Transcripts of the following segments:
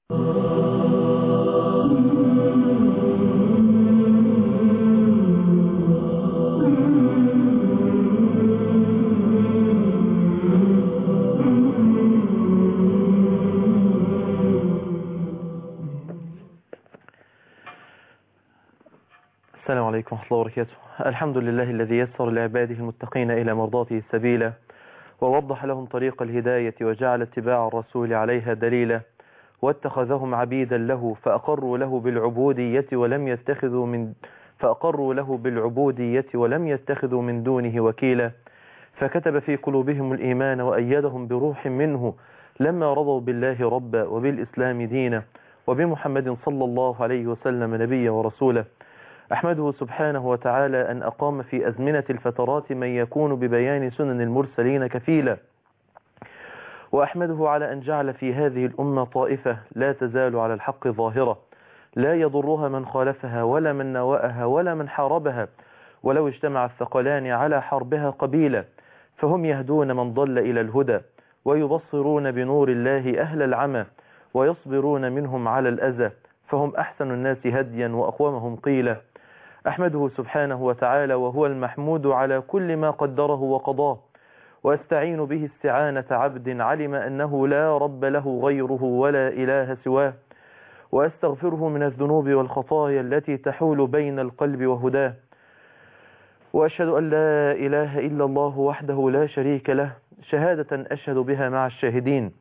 السلام عليكم ورحمة الله وبركاته الحمد لله الذي يسر لعباده المتقين إلى مرضاته سبيلا ووضح لهم طريق الهداية وجعل اتباع الرسول عليها دليلا واتخذهم عبيدا له فأقروا له بالعبودية ولم يتخذوا من فأقروا له بالعبودية ولم يتخذوا من دونه وكيلا فكتب في قلوبهم الإيمان وأيدهم بروح منه لما رضوا بالله ربا وبالإسلام دينا وبمحمد صلى الله عليه وسلم نبيا ورسولا أحمده سبحانه وتعالى أن أقام في أزمنة الفترات من يكون ببيان سنن المرسلين كفيلا وأحمده على أن جعل في هذه الأمة طائفة لا تزال على الحق ظاهرة لا يضرها من خالفها ولا من نواءها ولا من حاربها ولو اجتمع الثقلان على حربها قبيلا فهم يهدون من ضل إلى الهدى ويبصرون بنور الله أهل العمى ويصبرون منهم على الأذى فهم أحسن الناس هديا وأقومهم قيلا أحمده سبحانه وتعالى وهو المحمود على كل ما قدره وقضاه وأستعين به استعانة عبد علم أنه لا رب له غيره ولا إله سواه وأستغفره من الذنوب والخطايا التي تحول بين القلب وهداه وأشهد أن لا إله إلا الله وحده لا شريك له شهادة أشهد بها مع الشاهدين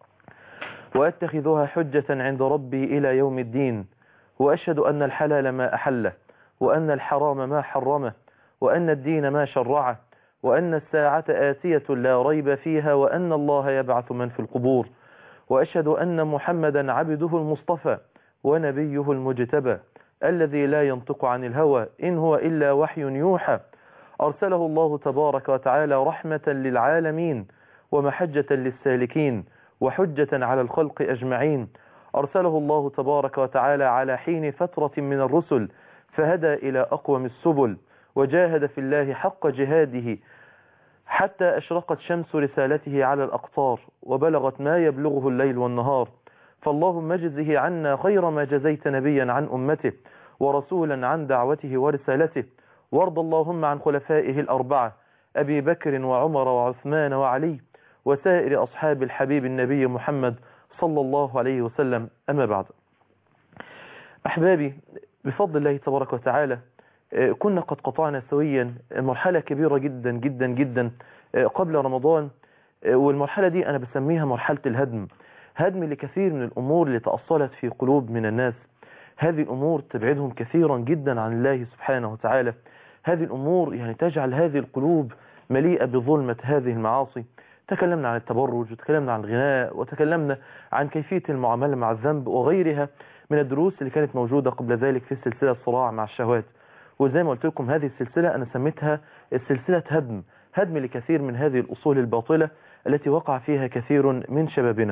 وأتخذها حجة عند ربي إلى يوم الدين وأشهد أن الحلال ما أحله وأن الحرام ما حرمه وأن الدين ما شرعه وأن الساعة آتية لا ريب فيها وأن الله يبعث من في القبور وأشهد أن محمدا عبده المصطفى ونبيه المجتبى الذي لا ينطق عن الهوى إن هو إلا وحي يوحى أرسله الله تبارك وتعالى رحمة للعالمين ومحجة للسالكين وحجة على الخلق أجمعين أرسله الله تبارك وتعالى على حين فترة من الرسل فهدى إلى أقوم السبل وجاهد في الله حق جهاده حتى أشرقت شمس رسالته على الأقطار وبلغت ما يبلغه الليل والنهار فاللهم اجزه عنا خير ما جزيت نبيا عن أمته ورسولا عن دعوته ورسالته وارض اللهم عن خلفائه الأربعة أبي بكر وعمر وعثمان وعلي وسائر أصحاب الحبيب النبي محمد صلى الله عليه وسلم أما بعد أحبابي بفضل الله تبارك وتعالى كنا قد قطعنا سويا مرحلة كبيرة جدا جدا جدا قبل رمضان والمرحلة دي أنا بسميها مرحلة الهدم هدم لكثير من الأمور اللي تأصلت في قلوب من الناس هذه الأمور تبعدهم كثيرا جدا عن الله سبحانه وتعالى هذه الأمور يعني تجعل هذه القلوب مليئة بظلمة هذه المعاصي تكلمنا عن التبرج وتكلمنا عن الغناء وتكلمنا عن كيفية المعاملة مع الذنب وغيرها من الدروس اللي كانت موجودة قبل ذلك في سلسلة الصراع مع الشهوات وزي ما قلت لكم هذه السلسلة أنا سميتها سلسلة هدم هدم لكثير من هذه الأصول الباطلة التي وقع فيها كثير من شبابنا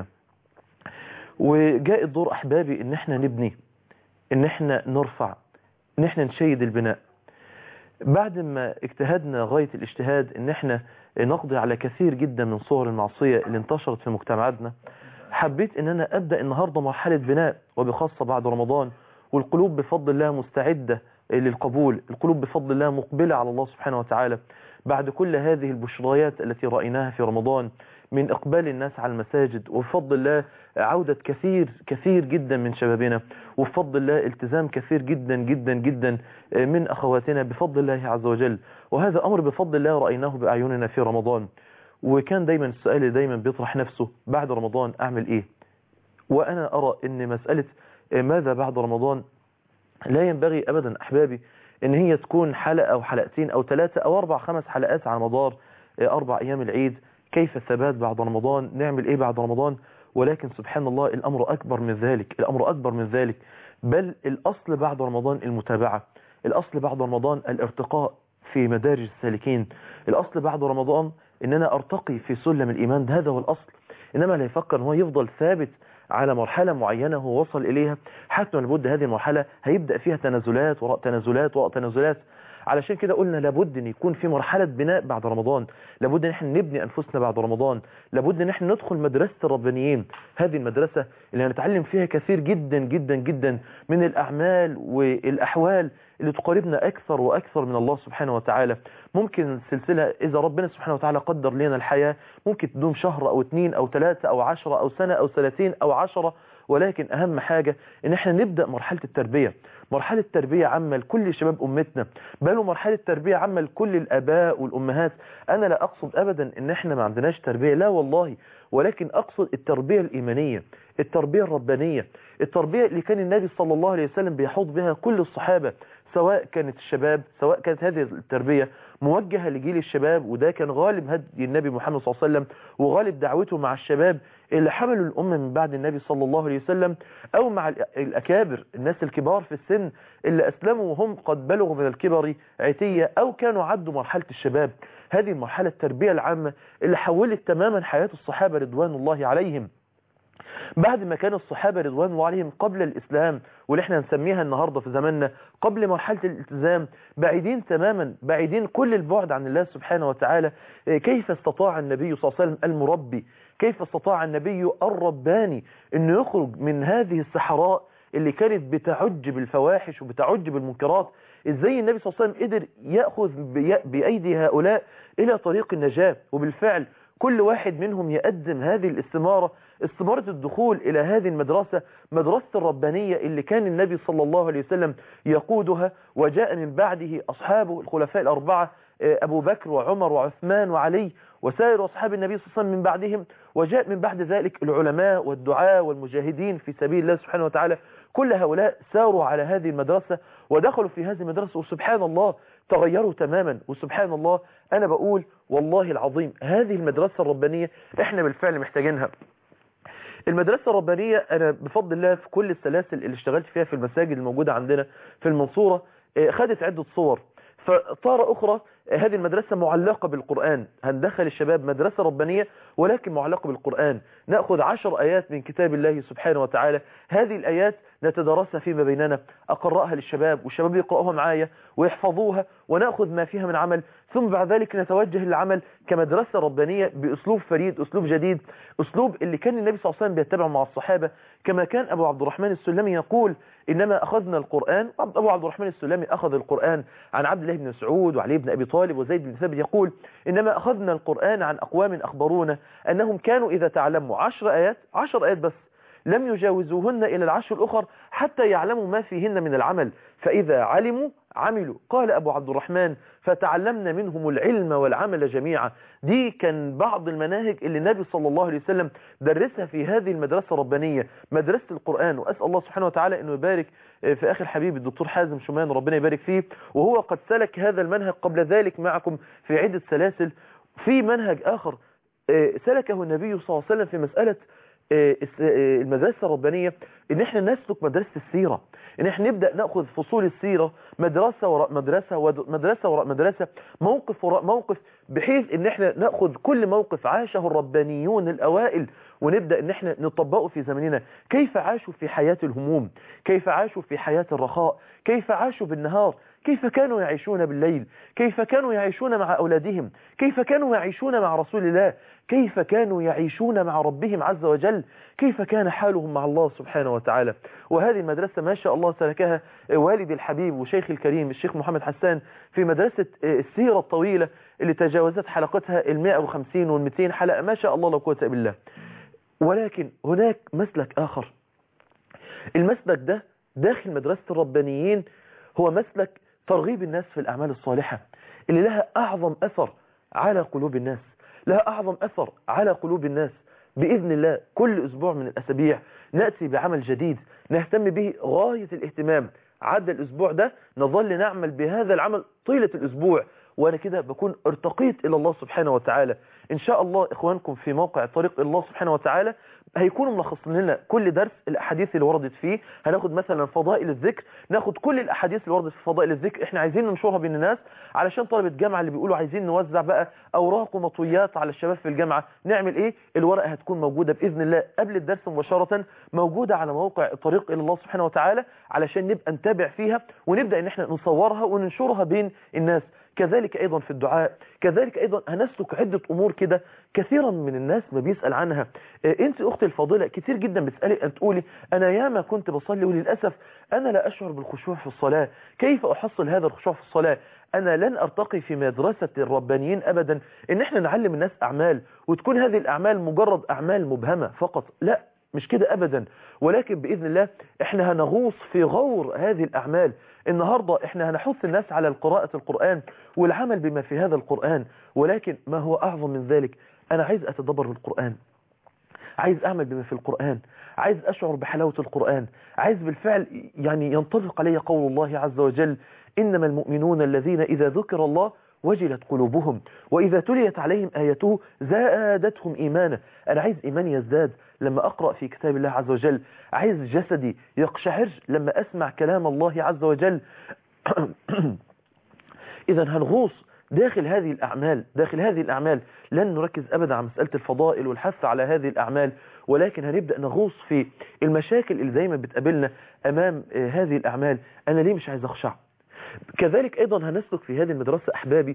وجاء الدور أحبابي إن احنا نبني إن احنا نرفع إن احنا نشيد البناء بعد ما اجتهدنا غاية الاجتهاد إن احنا نقضي على كثير جدا من صور المعصية اللي انتشرت في مجتمعاتنا حبيت ان انا ابدأ النهاردة مرحلة بناء وبخاصة بعد رمضان والقلوب بفضل الله مستعدة للقبول القلوب بفضل الله مقبلة على الله سبحانه وتعالى بعد كل هذه البشريات التي رأيناها في رمضان من إقبال الناس على المساجد وبفضل الله عودة كثير كثير جدا من شبابنا وبفضل الله التزام كثير جدا جدا جدا من أخواتنا بفضل الله عز وجل وهذا أمر بفضل الله رأيناه بأعيننا في رمضان وكان دايما السؤال اللي دايما بيطرح نفسه بعد رمضان أعمل إيه وأنا أرى أن مسألة ماذا بعد رمضان لا ينبغي أبدا أحبابي أن هي تكون حلقة أو حلقتين أو ثلاثة أو أربع خمس حلقات على مدار أربع أيام العيد كيف الثبات بعد رمضان نعمل إيه بعد رمضان ولكن سبحان الله الأمر أكبر من ذلك الأمر أكبر من ذلك بل الأصل بعد رمضان المتابعة الأصل بعد رمضان الارتقاء في مدارج السالكين الأصل بعد رمضان ان انا ارتقي في سلم الايمان ده هذا هو الاصل انما لا يفكر ان هو يفضل ثابت على مرحلة معينة هو وصل اليها حتى لابد هذه المرحلة هيبدأ فيها تنازلات وراء تنازلات وراء تنازلات علشان كده قلنا لابد ان يكون في مرحلة بناء بعد رمضان لابد ان احنا نبني انفسنا بعد رمضان لابد ان احنا ندخل مدرسة الربانيين هذه المدرسة اللي هنتعلم فيها كثير جدا جدا جدا من الاعمال والاحوال اللي تقربنا اكثر واكثر من الله سبحانه وتعالى ممكن السلسلة اذا ربنا سبحانه وتعالى قدر لنا الحياة ممكن تدوم شهر او اتنين او ثلاثة او عشرة او سنة او سنتين او عشرة ولكن اهم حاجة ان احنا نبدأ مرحلة التربية مرحلة تربية عامة لكل شباب امتنا بل مرحلة تربية عامة لكل الاباء والامهات انا لا اقصد ابدا ان احنا ما عندناش تربية لا والله ولكن اقصد التربية الايمانية التربية الربانية التربية اللي كان النبي صلى الله عليه وسلم بيحوض بها كل الصحابة سواء كانت الشباب سواء كانت هذه التربية موجهة لجيل الشباب وده كان غالب هدي النبي محمد صلى الله عليه وسلم وغالب دعوته مع الشباب اللي حملوا الأمة من بعد النبي صلى الله عليه وسلم أو مع الأكابر الناس الكبار في السن اللي أسلموا وهم قد بلغوا من الكبر عتية أو كانوا عدوا مرحلة الشباب هذه المرحلة التربية العامة اللي حولت تماما حياة الصحابة رضوان الله عليهم بعد ما كان الصحابة رضوان الله عليهم قبل الإسلام واللي احنا نسميها النهاردة في زماننا قبل مرحلة الالتزام بعيدين تماما بعيدين كل البعد عن الله سبحانه وتعالى كيف استطاع النبي صلى الله عليه وسلم المربي كيف استطاع النبي الرباني انه يخرج من هذه الصحراء اللي كانت بتعج بالفواحش وبتعج بالمنكرات ازاي النبي صلى الله عليه وسلم قدر يأخذ بأيدي هؤلاء الى طريق النجاة وبالفعل كل واحد منهم يقدم هذه الاستمارة استمارة الدخول إلى هذه المدرسة مدرسة الربانية اللي كان النبي صلى الله عليه وسلم يقودها وجاء من بعده أصحابه الخلفاء الأربعة أبو بكر وعمر وعثمان وعلي وسائر أصحاب النبي صلى الله عليه وسلم من بعدهم وجاء من بعد ذلك العلماء والدعاء والمجاهدين في سبيل الله سبحانه وتعالى كل هؤلاء ساروا على هذه المدرسة ودخلوا في هذه المدرسة وسبحان الله تغيروا تماما وسبحان الله أنا بقول والله العظيم هذه المدرسة الربانية احنا بالفعل محتاجينها المدرسة الربانية أنا بفضل الله في كل السلاسل اللي اشتغلت فيها في المساجد الموجودة عندنا في المنصورة خدت عدة صور فطارة أخرى هذه المدرسة معلقة بالقرآن هندخل الشباب مدرسة ربانية ولكن معلقة بالقرآن نأخذ عشر آيات من كتاب الله سبحانه وتعالى هذه الآيات نتدرسها فيما بيننا أقرأها للشباب والشباب يقرأوها معايا ويحفظوها ونأخذ ما فيها من عمل ثم بعد ذلك نتوجه للعمل كمدرسة ربانية بأسلوب فريد أسلوب جديد أسلوب اللي كان النبي صلى الله عليه وسلم بيتبعه مع الصحابة كما كان أبو عبد الرحمن السلمي يقول إنما أخذنا القرآن أبو عبد الرحمن السلمي أخذ القرآن عن عبد الله بن مسعود وعلي بن أبي طالب وزيد بن ثابت يقول إنما أخذنا القرآن عن أقوام أخبرونا أنهم كانوا إذا تعلموا عشر آيات عشر آيات بس لم يجاوزوهن إلى العشر الأخر حتى يعلموا ما فيهن من العمل فإذا علموا عملوا قال أبو عبد الرحمن فتعلمنا منهم العلم والعمل جميعا دي كان بعض المناهج اللي النبي صلى الله عليه وسلم درسها في هذه المدرسة الربانية مدرسة القرآن وأسأل الله سبحانه وتعالى أنه يبارك في آخر حبيب الدكتور حازم شمان ربنا يبارك فيه وهو قد سلك هذا المنهج قبل ذلك معكم في عدة سلاسل في منهج آخر سلكه النبي صلى الله عليه وسلم في مسألة المدرسة الربانية ان احنا نسلك مدرسة السيرة ان احنا نبدأ نأخذ فصول السيرة مدرسة وراء مدرسة ومدرسة وراء مدرسة موقف وراء موقف بحيث ان احنا نأخذ كل موقف عاشه الربانيون الاوائل ونبدأ ان احنا نطبقه في زمننا كيف عاشوا في حياة الهموم كيف عاشوا في حياة الرخاء كيف عاشوا بالنهار كيف كانوا يعيشون بالليل كيف كانوا يعيشون مع أولادهم كيف كانوا يعيشون مع رسول الله كيف كانوا يعيشون مع ربهم عز وجل كيف كان حالهم مع الله سبحانه وتعالى وهذه المدرسة ما شاء الله سلكها والدي الحبيب وشيخ الكريم الشيخ محمد حسان في مدرسة السيرة الطويلة اللي تجاوزت حلقتها ال 150 وال 200 حلقة ما شاء الله لا قوه الا بالله ولكن هناك مسلك آخر المسلك ده داخل مدرسة الربانيين هو مسلك ترغيب الناس في الأعمال الصالحة اللي لها أعظم أثر على قلوب الناس لها أعظم أثر على قلوب الناس بإذن الله كل أسبوع من الأسابيع نأتي بعمل جديد نهتم به غاية الاهتمام عدى الأسبوع ده نظل نعمل بهذا العمل طيلة الأسبوع وأنا كده بكون ارتقيت إلى الله سبحانه وتعالى ان شاء الله اخوانكم في موقع طريق الله سبحانه وتعالى هيكونوا ملخصين لنا كل درس الاحاديث اللي وردت فيه هناخد مثلا فضائل الذكر ناخد كل الاحاديث اللي وردت في فضائل الذكر احنا عايزين ننشرها بين الناس علشان طلبه الجامعه اللي بيقولوا عايزين نوزع بقى اوراق ومطويات على الشباب في الجامعه نعمل ايه الورقه هتكون موجوده باذن الله قبل الدرس مباشره موجوده على موقع الطريق الى الله سبحانه وتعالى علشان نبقى نتابع فيها ونبدا ان احنا نصورها وننشرها بين الناس كذلك أيضا في الدعاء كذلك أيضا هنسلك عدة أمور كده كثيرا من الناس ما بيسأل عنها إيه أنت أختي الفاضلة كتير جدا بتسألي أن تقولي أنا ياما كنت بصلي وللأسف أنا لا أشعر بالخشوع في الصلاة كيف أحصل هذا الخشوع في الصلاة أنا لن أرتقي في مدرسة الربانيين أبدا إن إحنا نعلم الناس أعمال وتكون هذه الأعمال مجرد أعمال مبهمة فقط لا مش كده أبدا ولكن بإذن الله إحنا هنغوص في غور هذه الأعمال النهاردة إحنا هنحث الناس على قراءة القرآن والعمل بما في هذا القرآن ولكن ما هو أعظم من ذلك أنا عايز أتدبر بالقرآن عايز أعمل بما في القرآن عايز أشعر بحلاوة القرآن عايز بالفعل يعني ينطبق علي قول الله عز وجل إنما المؤمنون الذين إذا ذكر الله وجلت قلوبهم وإذا تليت عليهم آياته زادتهم إيمانا أنا عايز إيماني يزداد لما أقرأ في كتاب الله عز وجل عايز جسدي يقشعر لما أسمع كلام الله عز وجل إذا هنغوص داخل هذه الأعمال داخل هذه الأعمال لن نركز أبدا على مسألة الفضائل والحث على هذه الأعمال ولكن هنبدأ نغوص في المشاكل اللي دايما بتقابلنا أمام هذه الأعمال أنا ليه مش عايز أخشع كذلك أيضا هنسلك في هذه المدرسة أحبابي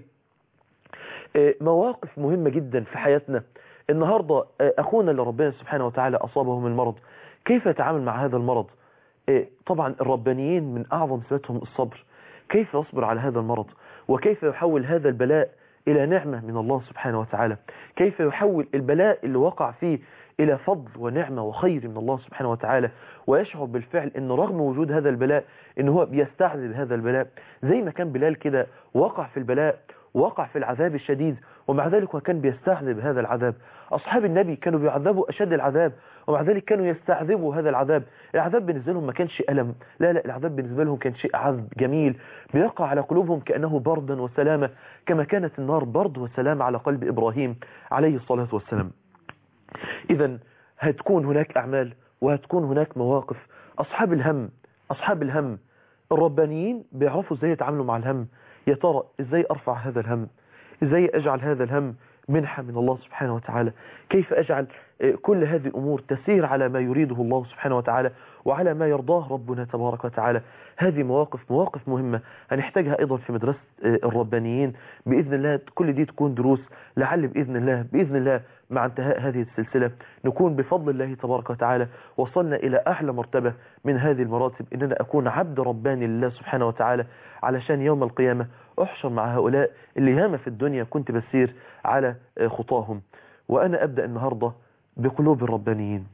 مواقف مهمة جدا في حياتنا النهاردة أخونا اللي ربنا سبحانه وتعالى أصابه من المرض كيف يتعامل مع هذا المرض طبعا الربانيين من أعظم صفاتهم الصبر كيف يصبر على هذا المرض وكيف يحول هذا البلاء إلى نعمة من الله سبحانه وتعالى كيف يحول البلاء اللي وقع فيه إلى فضل ونعمة وخير من الله سبحانه وتعالى ويشعر بالفعل أن رغم وجود هذا البلاء أنه هو بيستعذب هذا البلاء زي ما كان بلال كده وقع في البلاء وقع في العذاب الشديد ومع ذلك هو كان بيستعذب هذا العذاب أصحاب النبي كانوا بيعذبوا أشد العذاب ومع ذلك كانوا يستعذبوا هذا العذاب العذاب بالنسبة لهم ما كانش ألم لا لا العذاب بالنسبة لهم كان شيء عذب جميل بيقع على قلوبهم كأنه بردا وسلامة كما كانت النار برد وسلام على قلب إبراهيم عليه الصلاة والسلام إذا هتكون هناك أعمال وهتكون هناك مواقف أصحاب الهم أصحاب الهم الربانيين بيعرفوا ازاي يتعاملوا مع الهم يا ترى ازاي ارفع هذا الهم ازاي اجعل هذا الهم منحة من الله سبحانه وتعالى كيف اجعل كل هذه الامور تسير على ما يريده الله سبحانه وتعالى وعلى ما يرضاه ربنا تبارك وتعالى هذه مواقف مواقف مهمة هنحتاجها ايضا في مدرسة الربانيين باذن الله كل دي تكون دروس لعل باذن الله باذن الله مع انتهاء هذه السلسلة نكون بفضل الله تبارك وتعالى وصلنا إلى أعلى مرتبة من هذه المراتب إننا أكون عبد رباني لله سبحانه وتعالى علشان يوم القيامة أحشر مع هؤلاء اللي ياما في الدنيا كنت بسير على خطاهم وأنا أبدأ النهاردة بقلوب الربانيين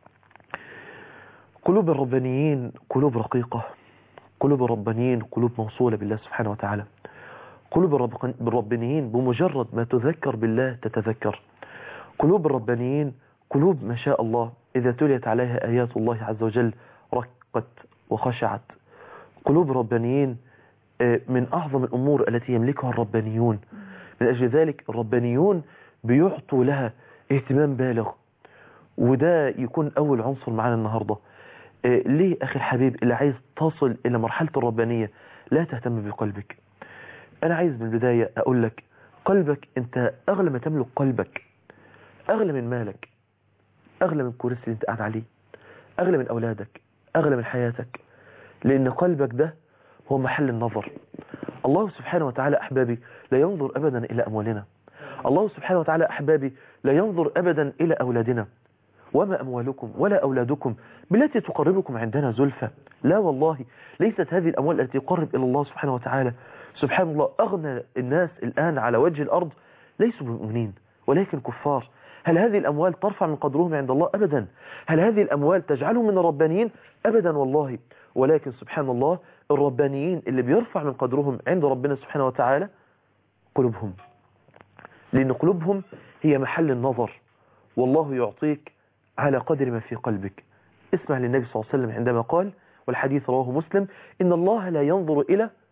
قلوب الربانيين قلوب رقيقة قلوب الربانيين قلوب موصولة بالله سبحانه وتعالى قلوب الربانيين بمجرد ما تذكر بالله تتذكر قلوب الربانيين قلوب ما شاء الله إذا تليت عليها آيات الله عز وجل رقت وخشعت قلوب الربانيين من أعظم الأمور التي يملكها الربانيون من أجل ذلك الربانيون بيعطوا لها اهتمام بالغ وده يكون أول عنصر معنا النهاردة ليه أخي الحبيب اللي عايز تصل إلى مرحلة الربانية لا تهتم بقلبك أنا عايز من البداية أقول لك قلبك أنت أغلى ما تملك قلبك أغلى من مالك أغلى من الكرسي اللي أنت قاعد عليه أغلى من أولادك أغلى من حياتك لأن قلبك ده هو محل النظر الله سبحانه وتعالى أحبابي لا ينظر أبدا إلى أموالنا الله سبحانه وتعالى أحبابي لا ينظر أبدا إلى أولادنا وما أموالكم ولا أولادكم بالتي تقربكم عندنا زلفى لا والله ليست هذه الأموال التي تقرب إلى الله سبحانه وتعالى سبحان الله أغنى الناس الآن على وجه الأرض ليسوا مؤمنين ولكن كفار هل هذه الأموال ترفع من قدرهم عند الله أبدا هل هذه الأموال تجعلهم من الربانيين أبدا والله ولكن سبحان الله الربانيين اللي بيرفع من قدرهم عند ربنا سبحانه وتعالى قلوبهم لأن قلوبهم هي محل النظر والله يعطيك على قدر ما في قلبك اسمع للنبي صلى الله عليه وسلم عندما قال والحديث رواه مسلم إن الله لا ينظر إلى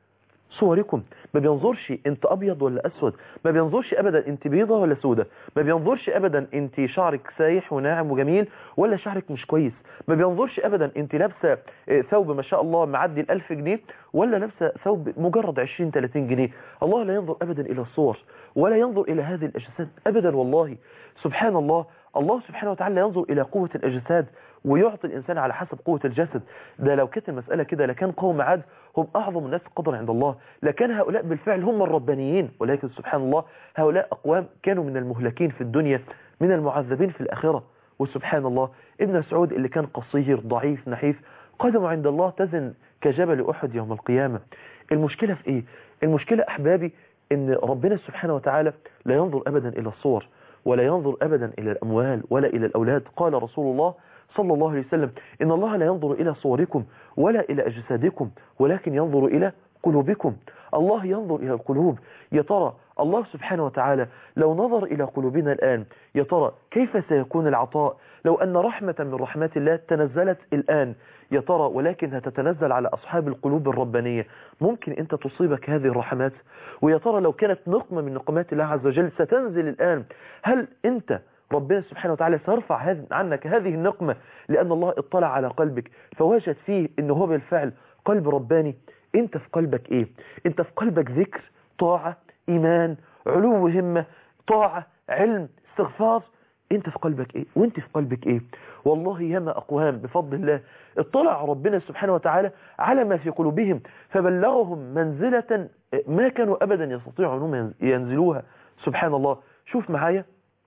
صوركم ما بينظرش انت ابيض ولا اسود ما بينظرش ابدا انت بيضة ولا سودة ما بينظرش ابدا انت شعرك سايح وناعم وجميل ولا شعرك مش كويس ما بينظرش ابدا انت لابسه ثوب ما شاء الله معدي الالف جنيه ولا لابسه ثوب مجرد 20 30 جنيه الله لا ينظر ابدا الى الصور ولا ينظر الى هذه الاجساد ابدا والله سبحان الله الله سبحانه وتعالى ينظر الى قوة الاجساد ويعطي الإنسان على حسب قوة الجسد ده لو كانت المسألة كده لكان قوم عاد هم أعظم الناس قدرا عند الله لكان هؤلاء بالفعل هم الربانيين ولكن سبحان الله هؤلاء أقوام كانوا من المهلكين في الدنيا من المعذبين في الآخرة وسبحان الله ابن مسعود اللي كان قصير ضعيف نحيف قدمه عند الله تزن كجبل أحد يوم القيامة المشكلة في إيه؟ المشكلة أحبابي إن ربنا سبحانه وتعالى لا ينظر أبدا إلى الصور ولا ينظر أبدا إلى الأموال ولا إلى الأولاد قال رسول الله صلى الله عليه وسلم إن الله لا ينظر إلى صوركم ولا إلى أجسادكم ولكن ينظر إلى قلوبكم الله ينظر إلى القلوب يا ترى الله سبحانه وتعالى لو نظر إلى قلوبنا الآن يا ترى كيف سيكون العطاء لو أن رحمة من رحمات الله تنزلت الآن يا ترى ولكنها تتنزل على أصحاب القلوب الربانية ممكن أنت تصيبك هذه الرحمات ويا ترى لو كانت نقمة من نقمات الله عز وجل ستنزل الآن هل أنت ربنا سبحانه وتعالى سيرفع عنك هذه النقمة لأن الله اطلع على قلبك فوجد فيه أنه هو بالفعل قلب رباني انت في قلبك ايه انت في قلبك ذكر طاعة ايمان علو همة طاعة علم استغفار انت في قلبك ايه وانت في قلبك ايه والله ياما اقوام بفضل الله اطلع ربنا سبحانه وتعالى على ما في قلوبهم فبلغهم منزلة ما كانوا ابدا يستطيعوا انهم ينزلوها سبحان الله شوف معايا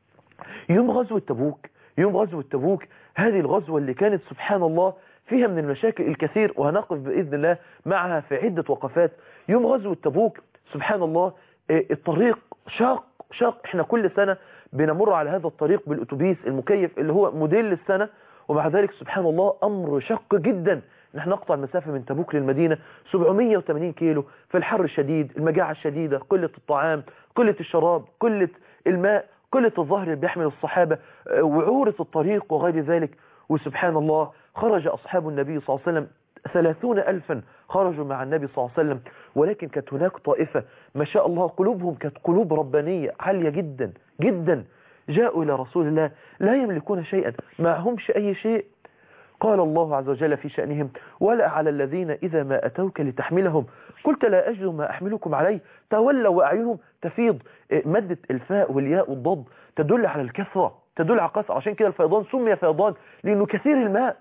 يوم غزوة تبوك يوم غزوة تبوك هذه الغزوة اللي كانت سبحان الله فيها من المشاكل الكثير وهنقف بإذن الله معها في عدة وقفات يوم غزوة تبوك سبحان الله الطريق شاق شاق احنا كل سنة بنمر على هذا الطريق بالأتوبيس المكيف اللي هو موديل السنة ومع ذلك سبحان الله أمر شق جدا نحن نقطع المسافة من تبوك للمدينة 780 كيلو في الحر الشديد المجاعة الشديدة قلة الطعام قلة الشراب قلة الماء قلة الظهر اللي بيحمل الصحابة وعورة الطريق وغير ذلك وسبحان الله خرج أصحاب النبي صلى الله عليه وسلم ثلاثون ألفا خرجوا مع النبي صلى الله عليه وسلم ولكن كانت هناك طائفة ما شاء الله قلوبهم كانت قلوب ربانية عالية جدا جدا جاءوا إلى رسول الله لا يملكون شيئا معهمش أي شيء قال الله عز وجل في شأنهم ولا على الذين إذا ما أتوك لتحملهم قلت لا أجد ما أحملكم عليه تولوا وأعينهم تفيض مادة الفاء والياء والضد تدل على الكثرة تدل على القسوة عشان كده الفيضان سمي فيضان لأنه كثير الماء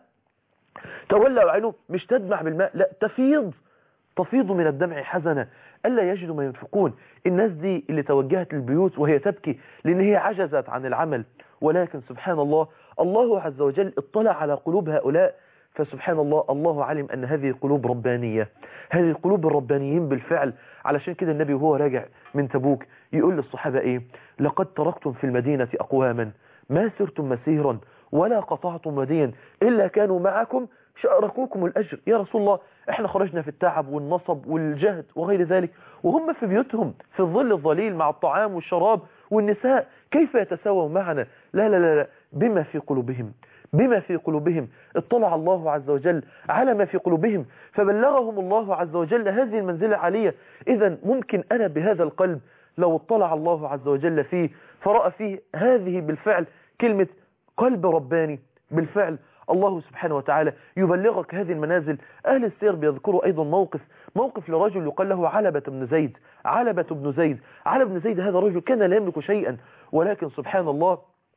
تولى وعينه مش تدمع بالماء لا تفيض تفيض من الدمع حزنا ألا يجدوا ما ينفقون الناس دي اللي توجهت للبيوت وهي تبكي لأن هي عجزت عن العمل ولكن سبحان الله الله عز وجل اطلع على قلوب هؤلاء فسبحان الله الله علم أن هذه قلوب ربانية هذه قلوب الربانيين بالفعل علشان كده النبي وهو راجع من تبوك يقول للصحابة إيه لقد تركتم في المدينة أقواما ما سرتم مسيرا ولا قطعتم وديا إلا كانوا معكم شاركوكم الأجر يا رسول الله احنا خرجنا في التعب والنصب والجهد وغير ذلك وهم في بيوتهم في الظل الظليل مع الطعام والشراب والنساء كيف يتساووا معنا لا لا لا, لا بما في قلوبهم بما في قلوبهم اطلع الله عز وجل على ما في قلوبهم فبلغهم الله عز وجل هذه المنزلة العالية إذا ممكن أنا بهذا القلب لو اطلع الله عز وجل فيه فرأى فيه هذه بالفعل كلمة قلب رباني بالفعل الله سبحانه وتعالى يبلغك هذه المنازل أهل السير بيذكروا أيضا موقف موقف لرجل يقال له علبة بن زيد علبة بن زيد علبة بن زيد هذا رجل كان لا يملك شيئا ولكن سبحان الله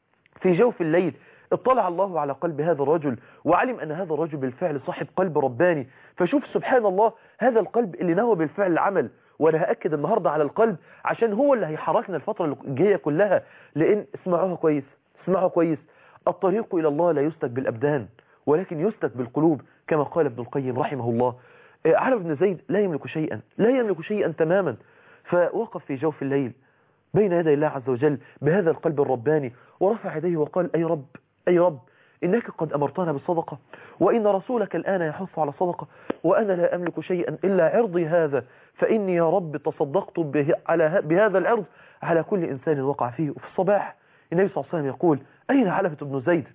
في جوف الليل اطلع الله على قلب هذا الرجل وعلم أن هذا الرجل بالفعل صاحب قلب رباني فشوف سبحان الله هذا القلب اللي نوى بالفعل العمل وانا هأكد النهاردة على القلب عشان هو اللي هيحركنا الفترة الجاية كلها لان اسمعوها كويس اسمعوا كويس الطريق إلى الله لا يسلك بالأبدان ولكن يسلك بالقلوب كما قال ابن القيم رحمه الله علي بن زيد لا يملك شيئا لا يملك شيئا تماما فوقف في جوف الليل بين يدي الله عز وجل بهذا القلب الرباني ورفع يديه وقال أي رب أي رب إنك قد أمرتنا بالصدقة وإن رسولك الآن يحث على صدقة وأنا لا أملك شيئا إلا عرضي هذا فإني يا رب تصدقت به على بهذا العرض على كل إنسان وقع فيه وفي الصباح النبي صلى الله عليه وسلم يقول أين علبة بن زيد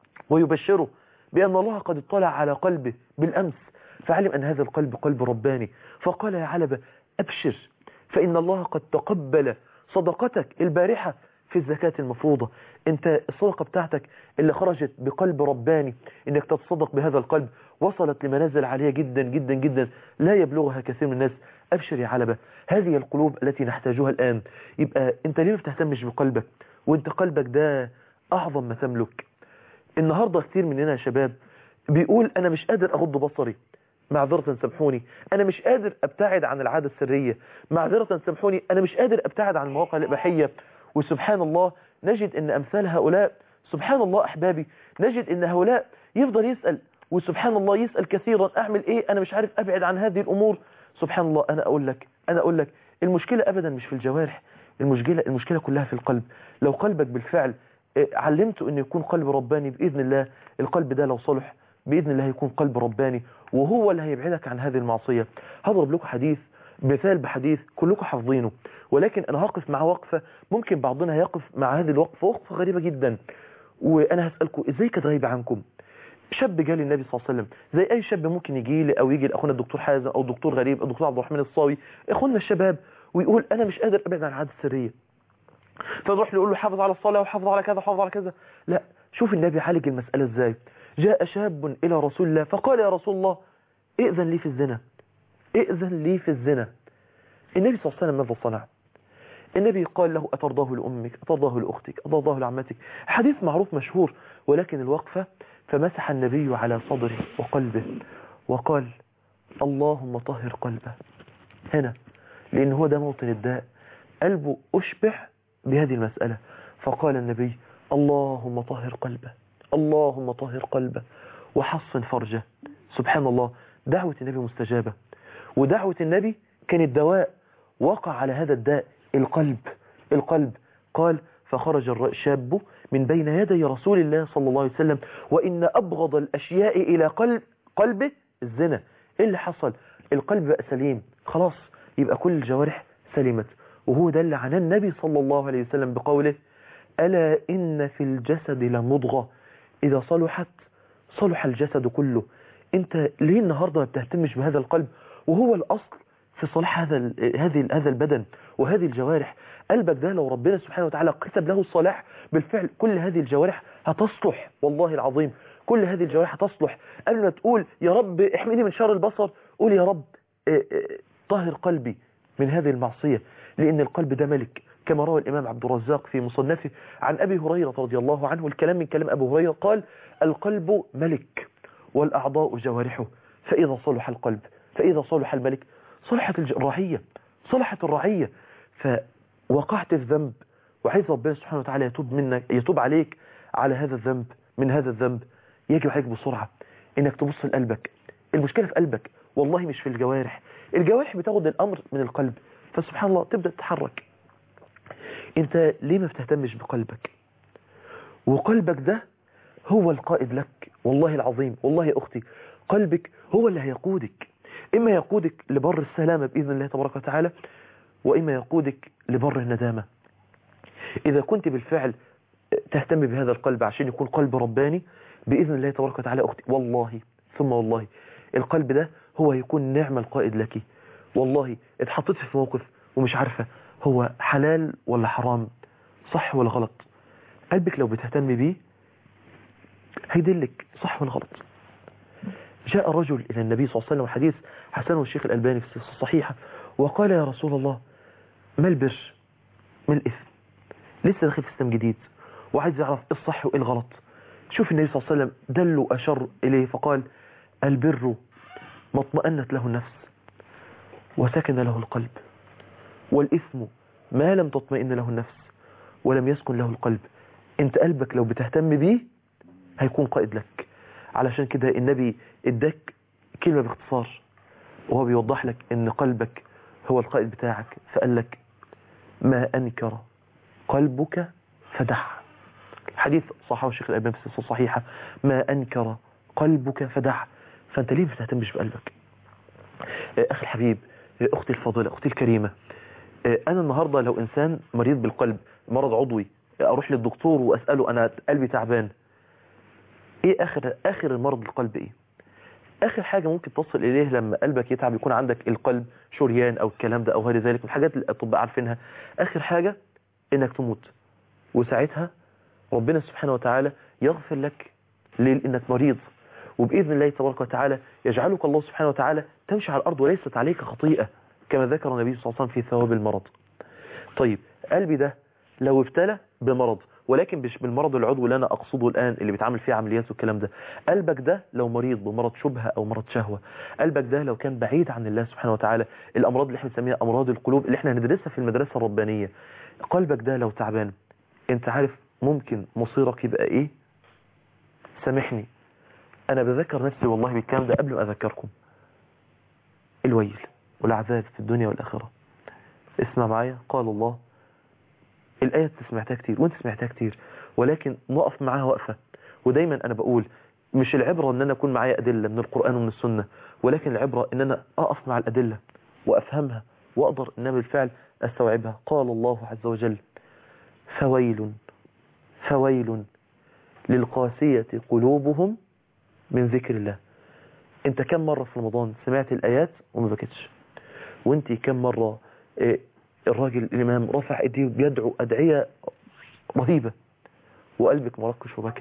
ويبشره بأن الله قد اطلع على قلبه بالأمس فعلم أن هذا القلب قلب رباني فقال يا علبة أبشر فإن الله قد تقبل صدقتك البارحة في الزكاة المفروضة انت الصدقة بتاعتك اللي خرجت بقلب رباني انك تتصدق بهذا القلب وصلت لمنازل عالية جدا جدا جدا لا يبلغها كثير من الناس أبشر يا علبة هذه القلوب التي نحتاجها الآن يبقى انت ليه ما بتهتمش بقلبك وانت قلبك ده أعظم ما تملك النهاردة كثير مننا يا شباب بيقول أنا مش قادر أغض بصري معذرة سامحوني أنا مش قادر أبتعد عن العادة السرية معذرة سامحوني أنا مش قادر أبتعد عن المواقع الإباحية وسبحان الله نجد أن أمثال هؤلاء سبحان الله أحبابي نجد أن هؤلاء يفضل يسأل وسبحان الله يسأل كثيرا أعمل إيه أنا مش عارف أبعد عن هذه الأمور سبحان الله أنا أقول لك أنا أقول لك المشكلة أبدا مش في الجوارح المشكلة المشكلة كلها في القلب لو قلبك بالفعل علمته أن يكون قلب رباني بإذن الله القلب ده لو صلح بإذن الله يكون قلب رباني وهو اللي هيبعدك عن هذه المعصية هضرب لكم حديث مثال بحديث كلكم حافظينه ولكن أنا هقف مع وقفة ممكن بعضنا يقف مع هذه الوقفة وقفة غريبة جدا وأنا هسألكم إزاي كانت غايبة عنكم شاب جالي النبي صلى الله عليه وسلم زي أي شاب ممكن يجي لي أو يجي لأخونا الدكتور حازم أو الدكتور غريب أو الدكتور عبد الرحمن الصاوي أخونا الشباب ويقول أنا مش قادر أبعد عن العادة السرية فنروح له يقول له حافظ على الصلاة وحافظ على كذا وحافظ على كذا لا شوف النبي عالج المسألة ازاي جاء شاب إلى رسول الله فقال يا رسول الله ائذن لي في الزنا ائذن لي في الزنا النبي صلى الله عليه وسلم ماذا صنع النبي قال له أترضاه لأمك أترضاه لأختك أترضاه لعمتك حديث معروف مشهور ولكن الوقفة فمسح النبي على صدره وقلبه وقال اللهم طهر قلبه هنا لأن هو ده موطن الداء قلبه أشبع بهذه المسألة فقال النبي اللهم طهر قلبه اللهم طهر قلبه وحصن فرجه سبحان الله دعوة النبي مستجابة ودعوة النبي كانت دواء وقع على هذا الداء القلب القلب قال فخرج الشاب من بين يدي رسول الله صلى الله عليه وسلم وإن أبغض الأشياء إلى قلب قلبه الزنا إيه اللي حصل القلب بقى سليم خلاص يبقى كل الجوارح سلمت وهو ده اللي عناه النبي صلى الله عليه وسلم بقوله ألا إن في الجسد لمضغة إذا صلحت صلح الجسد كله أنت ليه النهاردة ما بتهتمش بهذا القلب وهو الأصل في صلاح هذا هذه هذا البدن وهذه الجوارح قلبك ده لو ربنا سبحانه وتعالى كتب له الصلاح بالفعل كل هذه الجوارح هتصلح والله العظيم كل هذه الجوارح هتصلح قبل ما تقول يا رب احميني من شر البصر قول يا رب طهر قلبي من هذه المعصية لأن القلب ده ملك كما روى الإمام عبد الرزاق في مصنفه عن أبي هريرة رضي الله عنه الكلام من كلام أبو هريرة قال القلب ملك والأعضاء جوارحه فإذا صلح القلب فإذا صلح الملك صلحت الرعية صلحت الرعية فوقعت في ذنب وعايز ربنا سبحانه وتعالى يتوب منك يتوب عليك على هذا الذنب من هذا الذنب يجب عليك بسرعة انك تبص لقلبك المشكلة في قلبك والله مش في الجوارح الجوارح بتاخد الامر من القلب فسبحان الله تبدأ تتحرك انت ليه ما بتهتمش بقلبك وقلبك ده هو القائد لك والله العظيم والله يا اختي قلبك هو اللي هيقودك اما يقودك لبر السلامة باذن الله تبارك وتعالى واما يقودك لبر الندامة اذا كنت بالفعل تهتم بهذا القلب عشان يكون قلب رباني باذن الله تبارك وتعالى اختي والله ثم والله القلب ده هو يكون نعم القائد لك والله اتحطيت في موقف ومش عارفة هو حلال ولا حرام صح ولا غلط قلبك لو بتهتم بيه هيدلك صح ولا غلط جاء رجل إلى النبي صلى الله عليه وسلم حديث حسنه الشيخ الألباني في الصحيحة وقال يا رسول الله ما البر ما الإثم لسه داخل في اسلام جديد وعايز يعرف ايه الصح وايه الغلط شوف النبي صلى الله عليه وسلم دل وأشر إليه فقال البر ما اطمأنت له النفس وسكن له القلب والإثم ما لم تطمئن له النفس ولم يسكن له القلب انت قلبك لو بتهتم بيه هيكون قائد لك علشان كده النبي اداك كلمة باختصار وهو بيوضح لك ان قلبك هو القائد بتاعك فقال لك ما أنكر قلبك فدع حديث صححه الشيخ الألباني في الصحيحة الصحيحة ما أنكر قلبك فدع فأنت ليه ما بتهتمش بقلبك أخي الحبيب أختي الفاضلة أختي الكريمة أنا النهاردة لو إنسان مريض بالقلب مرض عضوي أروح للدكتور وأسأله أنا قلبي تعبان إيه آخر آخر المرض القلب إيه اخر حاجة ممكن تصل اليه لما قلبك يتعب يكون عندك القلب شريان او الكلام ده او غير ذلك من الحاجات اللي الاطباء عارفينها اخر حاجة انك تموت وساعتها ربنا سبحانه وتعالى يغفر لك ليه انك مريض وباذن الله تبارك وتعالى يجعلك الله سبحانه وتعالى تمشي على الارض وليست عليك خطيئة كما ذكر النبي صلى الله عليه وسلم في ثواب المرض طيب قلبي ده لو ابتلى بمرض ولكن مش بالمرض العضوي اللي انا اقصده الان اللي بيتعمل فيه عمليات والكلام ده قلبك ده لو مريض بمرض شبهه او مرض شهوه قلبك ده لو كان بعيد عن الله سبحانه وتعالى الامراض اللي احنا بنسميها امراض القلوب اللي احنا هندرسها في المدرسه الربانيه قلبك ده لو تعبان انت عارف ممكن مصيرك يبقى ايه سامحني انا بذكر نفسي والله بالكلام ده قبل ما اذكركم الويل والعذاب في الدنيا والاخره اسمع معايا قال الله الآية انت سمعتها كتير وانت سمعتها كتير ولكن نقف معاها وقفة ودايما انا بقول مش العبرة ان انا اكون معايا ادلة من القرآن ومن السنة ولكن العبرة ان انا اقف مع الادلة وافهمها واقدر ان انا بالفعل استوعبها قال الله عز وجل فويل فويل للقاسية قلوبهم من ذكر الله انت كم مرة في رمضان سمعت الايات وما بكتش وانت كم مرة اه الراجل الإمام رفع ايديه بيدعو أدعية رهيبة وقلبك مركش وبكى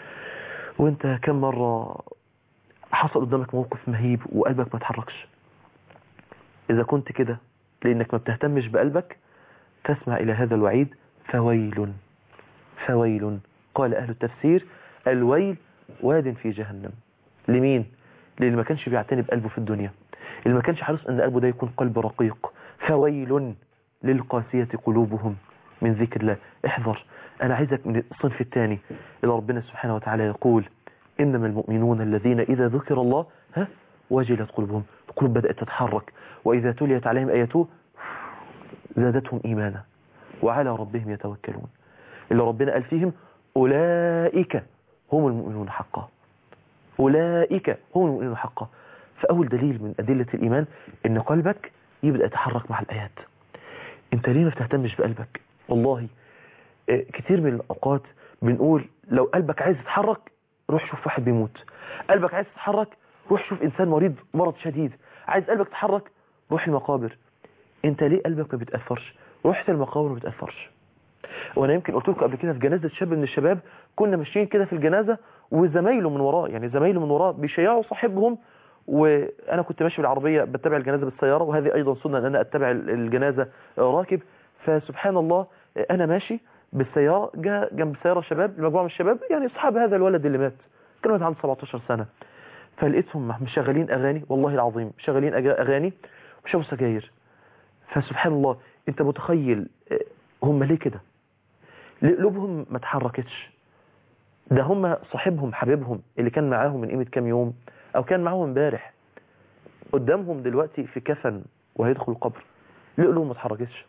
وانت كم مرة حصل قدامك موقف مهيب وقلبك ما تحركش إذا كنت كده لأنك ما بتهتمش بقلبك تسمع إلى هذا الوعيد فويل فويل قال أهل التفسير الويل واد في جهنم لمين؟ للي ما كانش بيعتني بقلبه في الدنيا اللي ما كانش حريص أن قلبه ده يكون قلب رقيق فويل للقاسية قلوبهم من ذكر الله احذر أنا عايزك من الصنف الثاني إلى ربنا سبحانه وتعالى يقول إنما المؤمنون الذين إذا ذكر الله ها وجلت قلوبهم القلوب بدأت تتحرك وإذا تليت عليهم آياته زادتهم إيمانا وعلى ربهم يتوكلون اللي ربنا قال فيهم أولئك هم المؤمنون حقا أولئك هم المؤمنون حقا فأول دليل من أدلة الإيمان إن قلبك يبدأ يتحرك مع الآيات انت ليه ما بتهتمش بقلبك والله كتير من الأوقات بنقول لو قلبك عايز يتحرك روح شوف واحد بيموت قلبك عايز يتحرك روح شوف إنسان مريض مرض شديد عايز قلبك يتحرك روح المقابر انت ليه قلبك ما بيتأثرش رحت المقابر ما بيتأثرش وانا يمكن قلت لكم قبل كده في جنازة شاب من الشباب كنا ماشيين كده في الجنازة وزمايله من وراه يعني زمايله من وراه بيشيعوا صاحبهم وانا كنت ماشي بالعربية بتبع الجنازة بالسيارة وهذه ايضا سنة ان انا اتبع الجنازة راكب فسبحان الله انا ماشي بالسيارة جاء جنب السيارة شباب مجموعة من الشباب يعني اصحاب هذا الولد اللي مات كانوا عنده 17 سنة فلقيتهم مشغلين اغاني والله العظيم شغالين اغاني وشربوا سجاير فسبحان الله انت متخيل هم ليه كده ليه قلوبهم ما تحركتش ده هم صاحبهم حبيبهم اللي كان معاهم من قيمة كام يوم او كان معاهم امبارح قدامهم دلوقتي في كفن وهيدخل القبر ليه قلوبهم ما اتحركتش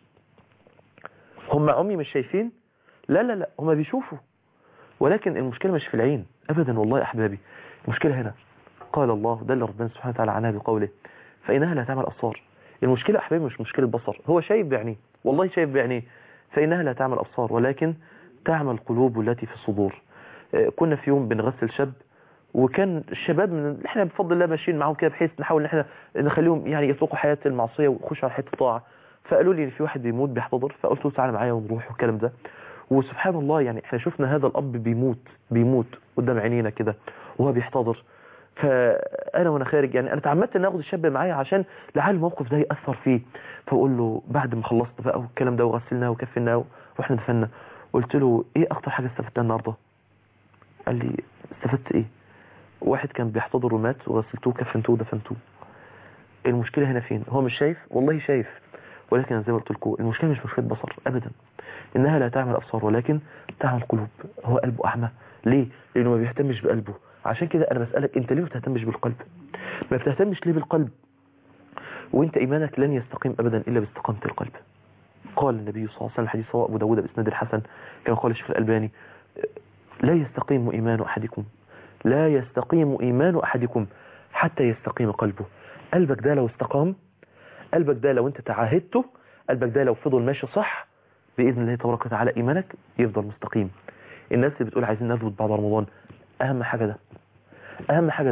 هم عمي مش شايفين لا لا لا هم بيشوفوا ولكن المشكلة مش في العين ابدا والله احبابي المشكلة هنا قال الله دل ربنا سبحانه وتعالى عنها بقوله فإنها لا تعمل أبصار المشكلة أحبابي مش مشكلة بصر هو شايف بعينيه والله شايف بعينيه فإنها لا تعمل أبصار ولكن تعمل القلوب التي في الصدور كنا في يوم بنغسل شاب وكان الشباب من احنا بفضل الله ماشيين معاهم كده بحيث نحاول ان احنا نخليهم يعني يسوقوا حياة المعصية ويخشوا على حياة الطاعة فقالوا لي ان في واحد بيموت بيحتضر فقلت له تعالى معايا ونروح والكلام ده وسبحان الله يعني احنا شفنا هذا الاب بيموت بيموت قدام عينينا كده وهو بيحتضر فانا وانا خارج يعني انا تعمدت ان اخد الشاب معايا عشان لعل الموقف ده ياثر فيه فاقول له بعد ما خلصت بقى والكلام ده وغسلناه وكفناه ورحنا دفنا قلت له ايه اكتر حاجه استفدتها النهارده قال لي استفدت ايه واحد كان بيحتضر ومات وغسلتوه كفنتوه ودفنتوه المشكله هنا فين هو مش شايف والله شايف ولكن زي ما قلت لكم المشكله مش مشكله بصر ابدا انها لا تعمل ابصار ولكن تعمل قلوب هو قلبه اعمى ليه لانه ما بيهتمش بقلبه عشان كده انا بسالك انت ليه ما بتهتمش بالقلب ما بتهتمش ليه بالقلب وانت ايمانك لن يستقيم ابدا الا باستقامه القلب قال النبي صلى الله عليه وسلم حديث سواء ابو داود باسناد الحسن كما قال الشيخ الالباني لا يستقيم ايمان احدكم لا يستقيم ايمان احدكم حتى يستقيم قلبه قلبك ده لو استقام قلبك ده لو انت تعاهدته قلبك ده لو فضل ماشي صح باذن الله تبارك وتعالى ايمانك يفضل مستقيم الناس اللي بتقول عايزين نثبت بعد رمضان اهم حاجه ده اهم حاجه ده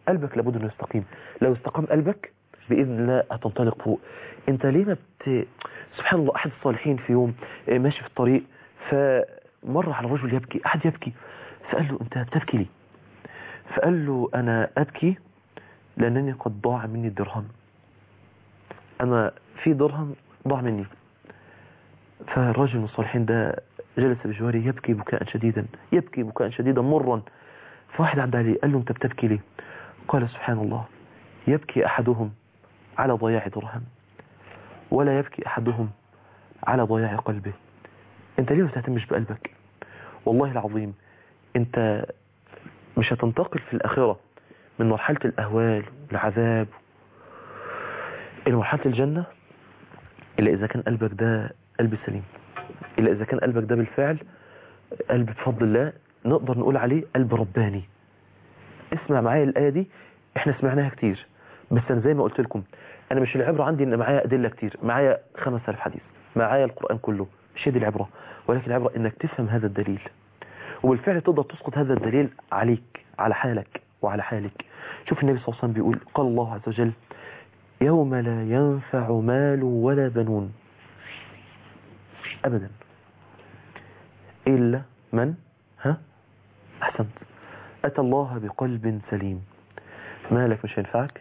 قلبك لابد انه يستقيم لو استقام قلبك باذن الله هتنطلق فوق انت ليه ما بت... سبحان الله احد الصالحين في يوم آه، ماشي في الطريق فمر على رجل يبكي احد يبكي فقال له انت بتبكي ليه فقال له انا ابكي لانني قد ضاع مني الدرهم انا في درهم ضاع مني فالرجل من الصالحين ده جلس بجواره يبكي بكاء شديدا يبكي بكاء شديدا مرا فواحد عدى عليه قال له انت بتبكي ليه قال سبحان الله يبكي احدهم على ضياع درهم ولا يبكي احدهم على ضياع قلبه انت ليه ما تهتمش بقلبك والله العظيم انت مش هتنتقل في الاخره من مرحله الاهوال والعذاب الى مرحله الجنه الا اذا كان قلبك ده قلب سليم الا اذا كان قلبك ده بالفعل قلب بفضل الله نقدر نقول عليه قلب رباني اسمع معايا الايه دي احنا سمعناها كتير بس انا زي ما قلت لكم انا مش العبره عندي ان معايا ادله كتير معايا 5000 حديث معايا القران كله مش هي دي العبره ولكن العبره انك تفهم هذا الدليل وبالفعل تقدر تسقط هذا الدليل عليك على حالك وعلى حالك شوف النبي صلى الله عليه وسلم بيقول قال الله عز وجل يوم لا ينفع مال ولا بنون ابدا الا من ها احسنت اتى الله بقلب سليم مالك مش هينفعك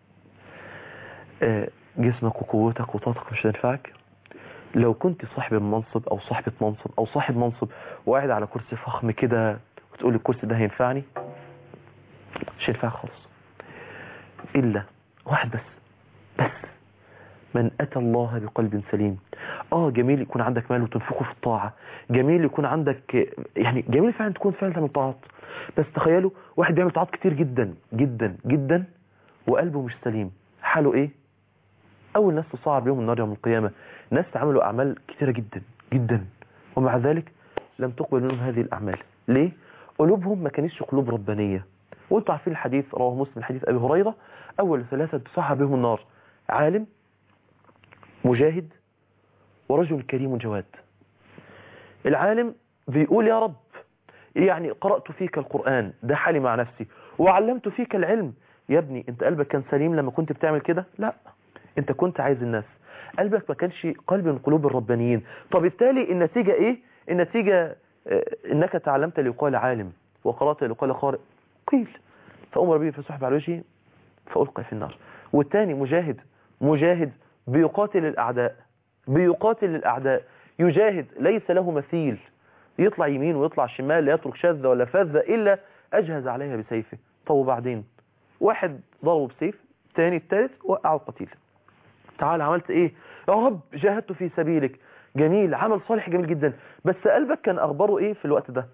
آه، جسمك وقوتك وطاقتك مش هينفعك لو كنت صاحب منصب او صاحبة منصب او صاحب منصب وقاعد على كرسي فخم كده وتقول الكرسي ده هينفعني مش هينفعك خالص الا واحد بس بس من اتى الله بقلب سليم اه جميل يكون عندك مال وتنفقه في الطاعة جميل يكون عندك يعني جميل فعلا تكون فعلا تعمل طاعات بس تخيلوا واحد بيعمل طاعات كتير جدا جدا جدا وقلبه مش سليم حاله ايه اول ناس تصعب يوم النار يوم القيامة ناس عملوا اعمال كتيرة جدا جدا ومع ذلك لم تقبل منهم هذه الاعمال ليه قلوبهم ما كانتش قلوب ربانية وانتوا عارفين الحديث رواه مسلم حديث ابي هريرة اول ثلاثة تصعب بهم النار عالم مجاهد ورجل كريم جواد العالم بيقول يا رب يعني قرأت فيك القرآن ده حالي مع نفسي وعلمت فيك العلم يا ابني انت قلبك كان سليم لما كنت بتعمل كده لا انت كنت عايز الناس قلبك ما كانش قلب من قلوب الربانيين طب بالتالي النتيجة ايه النتيجة اه انك تعلمت ليقال عالم وقرأت ليقال قارئ قيل فأمر به فسحب على وجهه فألقى في النار والتاني مجاهد مجاهد بيقاتل الأعداء بيقاتل الأعداء يجاهد ليس له مثيل يطلع يمين ويطلع شمال لا يترك شاذة ولا فاذة إلا أجهز عليها بسيفه طب وبعدين واحد ضربه بسيف الثاني الثالث وقعه القتيل تعال عملت ايه يا رب جاهدت في سبيلك جميل عمل صالح جميل جدا بس قلبك كان اخباره ايه في الوقت ده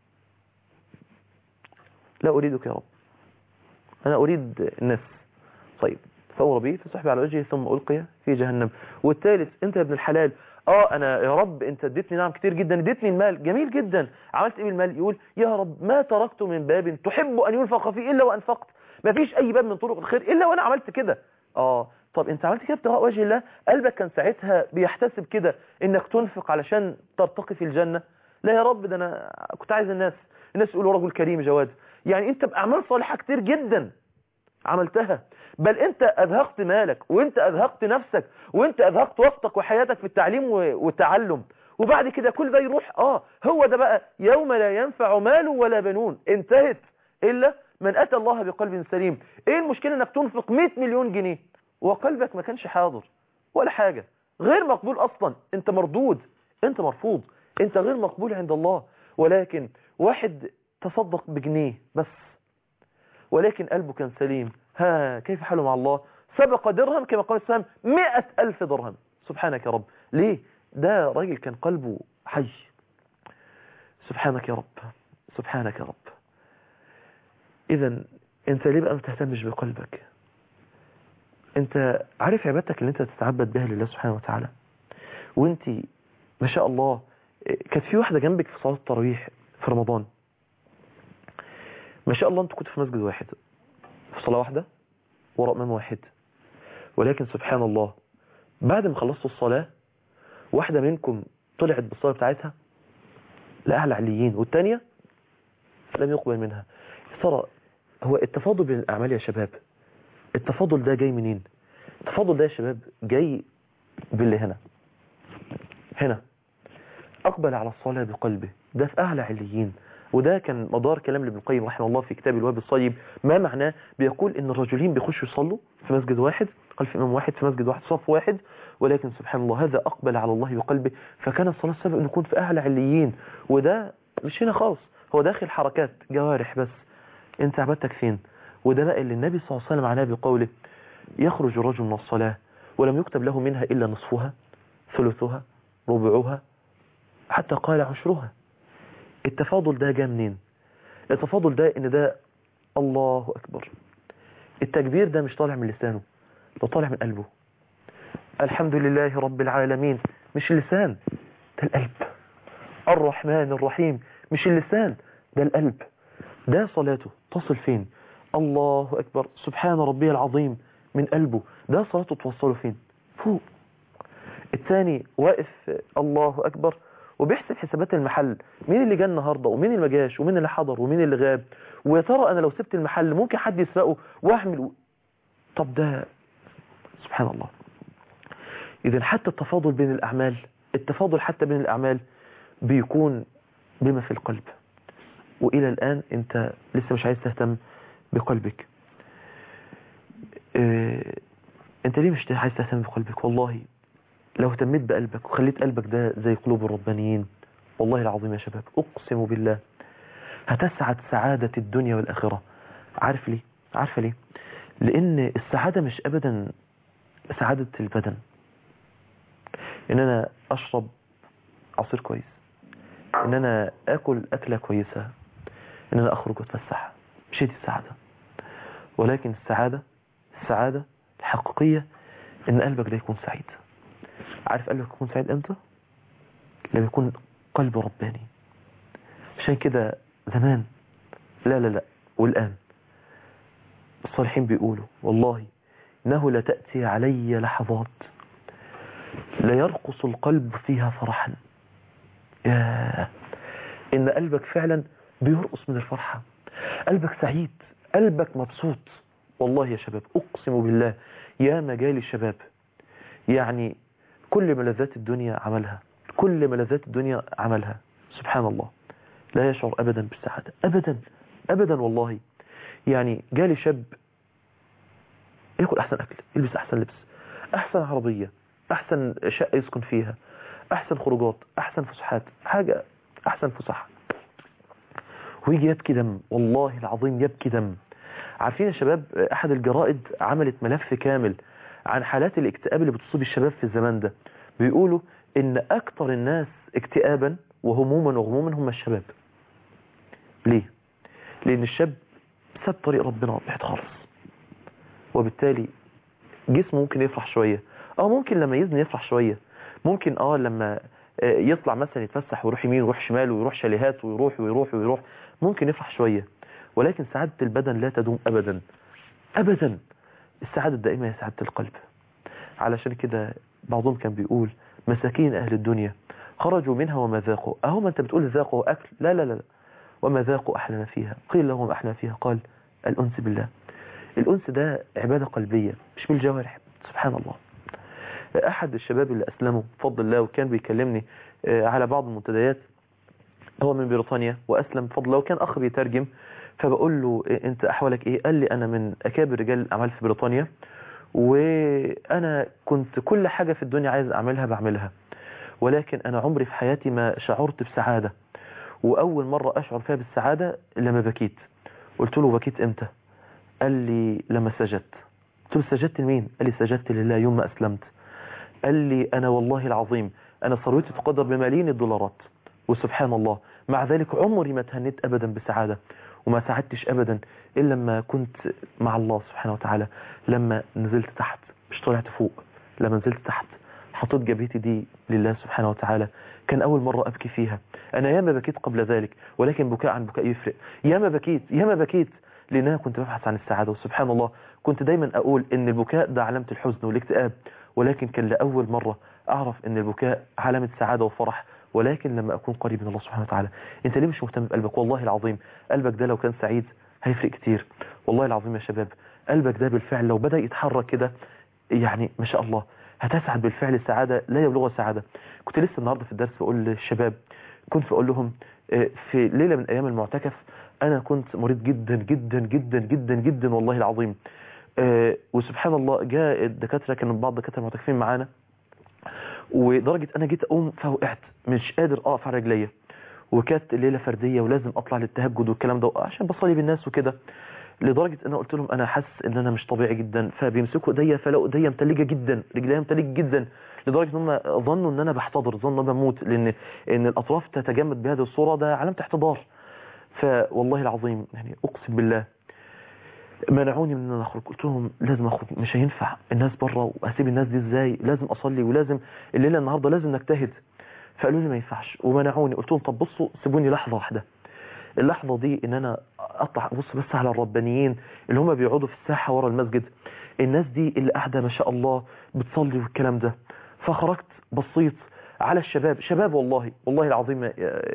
لا اريدك يا رب انا اريد الناس طيب فأمر به فسحب على وجهه ثم ألقي في جهنم والثالث انت يا ابن الحلال اه انا يا رب انت اديتني نعم كتير جدا اديتني المال جميل جدا عملت ايه بالمال يقول يا رب ما تركت من باب تحب ان ينفق فيه الا وانفقت ما فيش اي باب من طرق الخير الا وانا عملت كده اه طب انت عملت كده ابتغاء وجه الله قلبك كان ساعتها بيحتسب كده انك تنفق علشان ترتقي في الجنة لا يا رب ده انا كنت عايز الناس الناس يقولوا رجل كريم جواد يعني انت باعمال صالحة كتير جدا عملتها بل انت اذهقت مالك وانت اذهقت نفسك وانت اذهقت وقتك وحياتك في التعليم والتعلم وبعد كده كل ده يروح اه هو ده بقى يوم لا ينفع مال ولا بنون انتهت الا من اتى الله بقلب سليم ايه المشكلة انك تنفق 100 مليون جنيه وقلبك ما كانش حاضر ولا حاجة غير مقبول اصلا انت مردود انت مرفوض انت غير مقبول عند الله ولكن واحد تصدق بجنيه بس ولكن قلبه كان سليم ها كيف حاله مع الله سبق درهم كما قال السلام مئة ألف درهم سبحانك يا رب ليه ده راجل كان قلبه حي سبحانك يا رب سبحانك يا رب إذا أنت ليه بقى ما تهتمش بقلبك أنت عارف عبادتك اللي أنت تتعبد بها لله سبحانه وتعالى وأنت ما شاء الله كانت في واحدة جنبك في صلاة التراويح في رمضان ما شاء الله أنت كنت في مسجد واحد في صلاة واحدة وراء إمام واحد ولكن سبحان الله بعد ما خلصتوا الصلاة واحدة منكم طلعت بالصلاة بتاعتها لأهل عليين والتانية لم يقبل منها يا ترى هو التفاضل بين الأعمال يا شباب التفاضل ده جاي منين التفاضل ده يا شباب جاي باللي هنا هنا أقبل على الصلاة بقلبه ده في أعلى عليين وده كان مدار كلام ابن القيم رحمه الله في كتاب الواب الصيب ما معناه بيقول ان الرجلين بيخشوا يصلوا في مسجد واحد خلف امام واحد في مسجد واحد صف واحد ولكن سبحان الله هذا اقبل على الله بقلبه فكان الصلاه سبب انه يكون في اعلى عليين وده مش هنا خالص هو داخل حركات جوارح بس انت عبادتك فين وده بقى اللي النبي صلى الله عليه وسلم عناه بقوله يخرج الرجل من الصلاه ولم يكتب له منها الا نصفها ثلثها ربعها حتى قال عشرها التفاضل ده جاء منين التفاضل ده ان ده الله اكبر التكبير ده مش طالع من لسانه ده طالع من قلبه الحمد لله رب العالمين مش اللسان ده القلب الرحمن الرحيم مش اللسان ده القلب ده صلاته تصل فين الله أكبر سبحان ربي العظيم من قلبه ده صلاته توصله فين فوق الثاني واقف الله أكبر وبيحسب حسابات المحل مين اللي جه النهارده ومين اللي ما جاش ومين اللي حضر ومين اللي غاب ويا ترى انا لو سبت المحل ممكن حد يسرقه واعمل طب ده سبحان الله اذا حتى التفاضل بين الاعمال التفاضل حتى بين الاعمال بيكون بما في القلب والى الان انت لسه مش عايز تهتم بقلبك اه انت ليه مش عايز تهتم بقلبك والله لو اهتميت بقلبك وخليت قلبك ده زي قلوب الربانيين والله العظيم يا شباب اقسم بالله هتسعد سعادة الدنيا والآخرة عارف ليه عارفة ليه لان السعادة مش ابدا سعادة البدن ان انا اشرب عصير كويس ان انا اكل اكلة كويسة ان انا اخرج واتفسح مش دي السعادة ولكن السعادة السعادة الحقيقية ان قلبك ده يكون سعيد عارف قلبك يكون سعيد امتى لما يكون قلب رباني عشان كده زمان لا لا لا والآن الصالحين بيقولوا والله إنه لتأتي علي لحظات لا يرقص القلب فيها فرحا يا إن قلبك فعلا بيرقص من الفرحة قلبك سعيد قلبك مبسوط والله يا شباب أقسم بالله يا مجال الشباب يعني كل ملذات الدنيا عملها كل ملذات الدنيا عملها سبحان الله لا يشعر أبدا بالسعادة أبدا أبدا والله يعني جالي شاب ياكل أحسن أكل يلبس أحسن لبس أحسن عربية أحسن شقة يسكن فيها أحسن خروجات أحسن فسحات حاجة أحسن فسح ويجي يبكي دم والله العظيم يبكي دم عارفين يا شباب أحد الجرائد عملت ملف كامل عن حالات الاكتئاب اللي بتصيب الشباب في الزمان ده بيقولوا ان اكتر الناس اكتئابا وهموما وغموما هم الشباب ليه لان الشاب ساب طريق ربنا بعد خالص وبالتالي جسمه ممكن يفرح شوية اه ممكن لما يزن يفرح شوية ممكن اه لما يطلع مثلا يتفسح ويروح يمين ويروح شمال ويروح شاليهات ويروح ويروح ويروح ممكن يفرح شوية ولكن سعادة البدن لا تدوم ابدا ابدا السعادة الدائمة هي سعادة القلب علشان كده بعضهم كان بيقول مساكين أهل الدنيا خرجوا منها وما ذاقوا أهو ما أنت بتقول ذاقوا أكل لا لا لا وما ذاقوا أحلنا فيها قيل لهم أحلنا فيها قال الأنس بالله الأنس ده عبادة قلبية مش بالجوارح سبحان الله أحد الشباب اللي أسلموا بفضل الله وكان بيكلمني على بعض المنتديات هو من بريطانيا وأسلم بفضل الله وكان أخ بيترجم فبقول له أنت أحوالك إيه قال لي أنا من أكابر رجال الأعمال في بريطانيا وأنا كنت كل حاجة في الدنيا عايز أعملها بعملها ولكن أنا عمري في حياتي ما شعرت بسعادة وأول مرة أشعر فيها بالسعادة لما بكيت قلت له بكيت إمتى قال لي لما سجدت قلت له سجدت لمين قال لي سجدت لله يوم ما أسلمت قال لي أنا والله العظيم أنا ثروتي تقدر بملايين الدولارات وسبحان الله مع ذلك عمري ما تهنيت أبدا بسعادة وما سعدتش أبدا إلا لما كنت مع الله سبحانه وتعالى لما نزلت تحت مش طلعت فوق لما نزلت تحت حطيت جبهتي دي لله سبحانه وتعالى كان أول مرة أبكي فيها أنا ياما بكيت قبل ذلك ولكن بكاء عن بكاء يفرق ياما بكيت ياما بكيت لأن أنا كنت ببحث عن السعادة وسبحان الله كنت دايما أقول إن البكاء ده علامة الحزن والاكتئاب ولكن كان لأول مرة أعرف إن البكاء علامة سعادة وفرح ولكن لما أكون قريب من الله سبحانه وتعالى أنت ليه مش مهتم بقلبك والله العظيم قلبك ده لو كان سعيد هيفرق كتير والله العظيم يا شباب قلبك ده بالفعل لو بدأ يتحرك كده يعني ما شاء الله هتسعد بالفعل سعادة لا يبلغها سعادة كنت لسه النهاردة في الدرس بقول للشباب كنت بقول لهم آه، في ليلة من أيام المعتكف أنا كنت مريض جدا جدا جدا جدا جدا والله العظيم آه، وسبحان الله جاء الدكاترة كانوا بعض الدكاترة المعتكفين معانا ودرجة أنا جيت أقوم فوقعت مش قادر أقف على رجليا وكانت ليلة فردية ولازم أطلع للتهجد والكلام ده عشان بصلي بالناس وكده لدرجة أنا قلت لهم أنا حاسس إن أنا مش طبيعي جدا فبيمسكوا إيديا فلقوا إيديا متلجة جدا رجليا متلجة جدا لدرجة إن هم ظنوا إن أنا بحتضر ظنوا إن أنا بموت لأن إن الأطراف تتجمد بهذه الصورة ده علامة احتضار فوالله العظيم يعني أقسم بالله منعوني من ان انا اخرج قلت لهم لازم اخرج مش هينفع الناس بره واسيب الناس دي ازاي لازم اصلي ولازم الليله النهارده لازم نجتهد فقالوا لي ما ينفعش ومنعوني قلت لهم طب بصوا سيبوني لحظه واحده اللحظه دي ان انا اطلع ابص بس على الربانيين اللي هم بيقعدوا في الساحه ورا المسجد الناس دي اللي قاعده ما شاء الله بتصلي والكلام ده فخرجت بصيت على الشباب شباب والله والله العظيم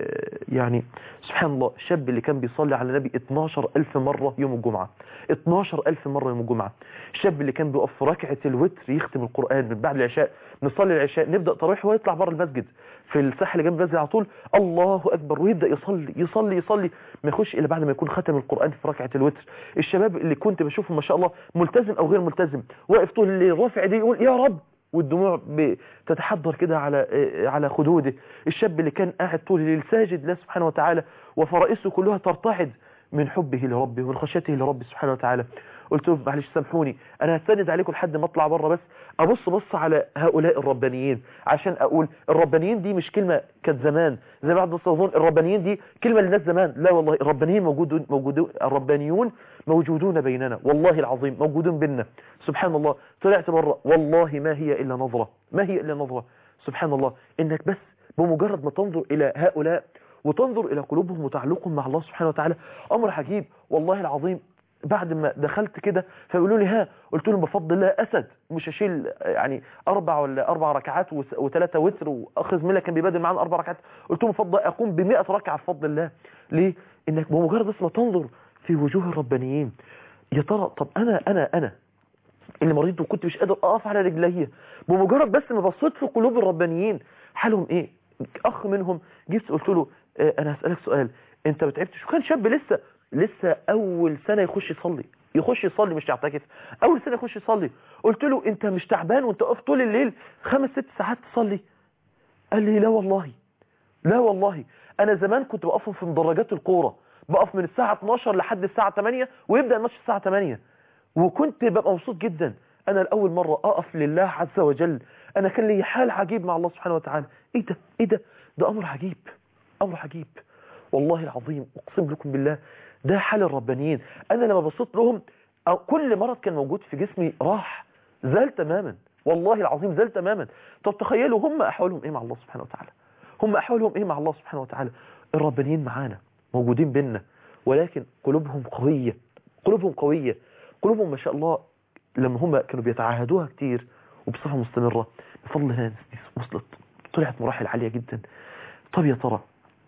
يعني سبحان الله الشاب اللي كان بيصلي على النبي 12 ألف مرة يوم الجمعة 12 ألف مرة يوم الجمعة الشاب اللي كان بيقف في ركعة الوتر يختم القرآن من بعد العشاء نصلي العشاء نبدأ تراويح ويطلع بره المسجد في الساحة اللي جنب المسجد على طول الله أكبر ويبدأ يصلي يصلي يصلي ما يخش إلا بعد ما يكون ختم القرآن في ركعة الوتر الشباب اللي كنت بشوفه ما شاء الله ملتزم أو غير ملتزم واقف طول الليل رافع ايديه يقول يا رب والدموع بتتحضر كده على على خدوده الشاب اللي كان قاعد طول الليل ساجد لله سبحانه وتعالى وفرائسه كلها ترتعد من حبه لربه ومن خشيته لربه سبحانه وتعالى قلت لهم معلش سامحوني انا هستند عليكم لحد ما اطلع بره بس ابص بص على هؤلاء الربانيين عشان اقول الربانيين دي مش كلمه كانت زمان زي بعض الناس يظن الربانيين دي كلمه للناس زمان لا والله الربانيين موجودون موجودون الربانيون موجودون بيننا والله العظيم موجودون بيننا سبحان الله طلعت بره والله ما هي الا نظره ما هي الا نظره سبحان الله انك بس بمجرد ما تنظر الى هؤلاء وتنظر الى قلوبهم وتعلقهم مع الله سبحانه وتعالى امر عجيب والله العظيم بعد ما دخلت كده فبيقولوا لي ها قلت لهم بفضل الله اسد مش هشيل يعني اربع ولا اربع ركعات وثلاثه وتر واخ زميلك كان بيبادل معانا اربع ركعات قلت لهم بفضل الله اقوم ب 100 ركعه بفضل الله ليه انك بمجرد بس ما تنظر في وجوه الربانيين يا ترى طب انا انا انا اللي مريض وكنت مش قادر اقف على رجلي بمجرد بس ما بصيت في قلوب الربانيين حالهم ايه اخ منهم جيت قلت له اه انا هسالك سؤال انت ما تعبتش وكان شاب لسه لسه اول سنه يخش يصلي يخش يصلي مش يعتكف اول سنه يخش يصلي قلت له انت مش تعبان وانت واقف طول الليل خمس ست ساعات تصلي قال لي لا والله لا والله انا زمان كنت بقف في مدرجات الكوره بقف من الساعه 12 لحد الساعه 8 ويبدا الماتش الساعه 8 وكنت ببقى مبسوط جدا انا لاول مره اقف لله عز وجل انا كان لي حال عجيب مع الله سبحانه وتعالى ايه ده ايه ده ده امر عجيب امر عجيب والله العظيم اقسم لكم بالله ده حال الربانيين انا لما بصيت لهم أو كل مرض كان موجود في جسمي راح زال تماما والله العظيم زال تماما طب تخيلوا هم احوالهم ايه مع الله سبحانه وتعالى هم احوالهم ايه مع الله سبحانه وتعالى الربانيين معانا موجودين بينا ولكن قلوبهم قوية قلوبهم قوية قلوبهم ما شاء الله لما هم كانوا بيتعاهدوها كتير وبصفة مستمرة بفضل الله الناس دي وصلت طلعت مراحل عالية جدا طب يا ترى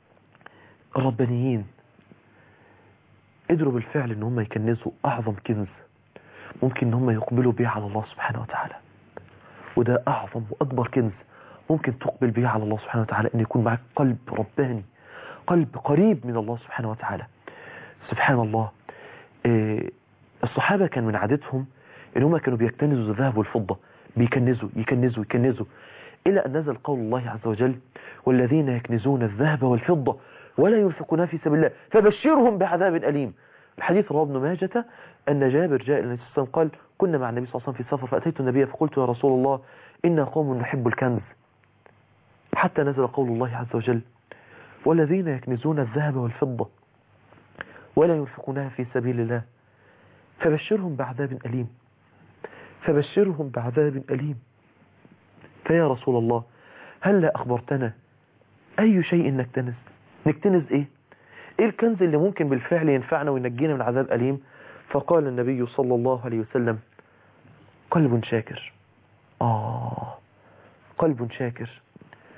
الربانيين قدروا بالفعل ان هم يكنزوا اعظم كنز ممكن ان هم يقبلوا بيه على الله سبحانه وتعالى وده اعظم واكبر كنز ممكن تقبل بيه على الله سبحانه وتعالى ان يكون معك قلب رباني قلب قريب من الله سبحانه وتعالى سبحان الله إيه الصحابة كان من عادتهم ان هم كانوا بيكتنزوا الذهب والفضة بيكنزوا يكنزوا يكنزوا إلى أن نزل قول الله عز وجل والذين يكنزون الذهب والفضة ولا ينفقونها في سبيل الله فبشرهم بعذاب أليم الحديث رواه ابن ماجة أن جابر جاء إلى النبي صلى الله عليه وسلم قال كنا مع النبي صلى الله عليه وسلم في سفر فأتيت النبي فقلت يا رسول الله إنا قوم نحب الكنز حتى نزل قول الله عز وجل والذين يكنزون الذهب والفضة ولا ينفقونها في سبيل الله فبشرهم بعذاب أليم فبشرهم بعذاب أليم فيا رسول الله هل لا أخبرتنا أي شيء نكتنز نكتنز إيه إيه الكنز اللي ممكن بالفعل ينفعنا وينجينا من عذاب أليم فقال النبي صلى الله عليه وسلم قلب شاكر آه قلب شاكر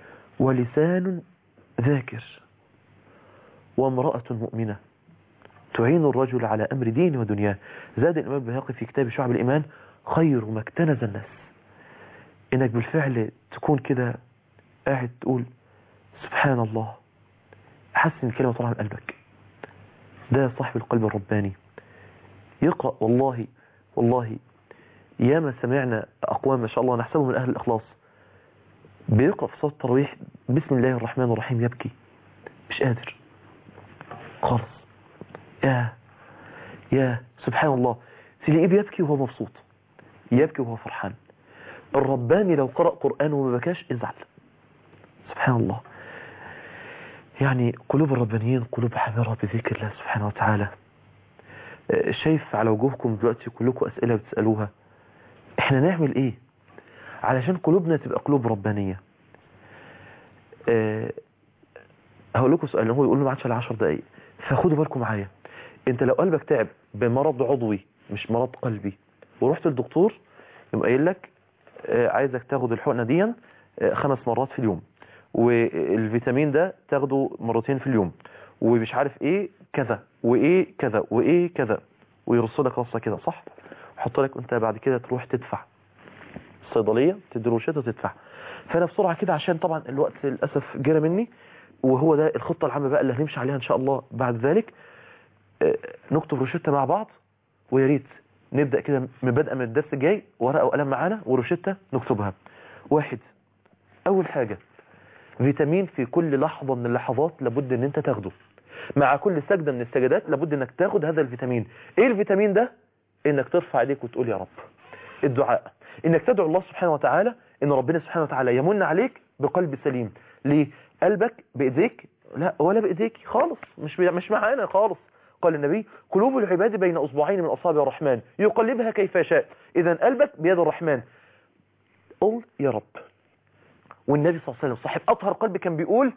ولسان ذاكر وامرأة مؤمنة تعين الرجل على أمر دينه ودنياه زاد الإمام البيهقي في كتاب شعب الإيمان خير ما اكتنز الناس إنك بالفعل تكون كده قاعد تقول سبحان الله حسن الكلمة طالعة من قلبك ده صاحب القلب الرباني يقرأ والله والله ياما سمعنا أقوام ما شاء الله نحسبهم من أهل الإخلاص بيقرأ في صلاة التراويح بسم الله الرحمن الرحيم يبكي مش قادر خالص يا يا سبحان الله تلاقيه بيبكي وهو مبسوط يبكي وهو فرحان الرباني لو قرأ قرآن وما بكاش ازعل سبحان الله يعني قلوب الربانيين قلوب حمرة بذكر الله سبحانه وتعالى شايف على وجوهكم دلوقتي كلكم أسئلة بتسألوها احنا نعمل ايه علشان قلوبنا تبقى قلوب ربانية أه هقول لكم سؤال هو يقول له ما عادش الا 10 دقايق فخدوا بالكم معايا انت لو قلبك تعب بمرض عضوي مش مرض قلبي ورحت للدكتور يقوم قايل لك أه عايزك تاخد الحقنه دي أه خمس مرات في اليوم والفيتامين ده تاخده مرتين في اليوم ومش عارف ايه كذا وايه كذا وايه كذا ويرص لك رصه كده صح حط لك انت بعد كده تروح تدفع الصيدليه تدي روشته وتدفع فانا بسرعه كده عشان طبعا الوقت للاسف جرى مني وهو ده الخطه العامه بقى اللي هنمشي عليها ان شاء الله بعد ذلك نكتب روشته مع بعض ويا ريت نبدا كده مبادئ من الدرس الجاي ورقه وقلم معانا وروشته نكتبها واحد اول حاجه فيتامين في كل لحظه من اللحظات لابد ان انت تاخده مع كل سجده من السجدات لابد انك تاخد هذا الفيتامين ايه الفيتامين ده انك ترفع ايديك وتقول يا رب الدعاء انك تدعو الله سبحانه وتعالى ان ربنا سبحانه وتعالى يمن عليك بقلب سليم ليه قلبك بايديك لا ولا بايديك خالص مش مش معانا خالص قال النبي قلوب العباد بين اصبعين من اصابع الرحمن يقلبها كيف يشاء اذا قلبك بيد الرحمن قل يا رب والنبي صلى الله عليه وسلم صاحب اطهر قلب كان بيقول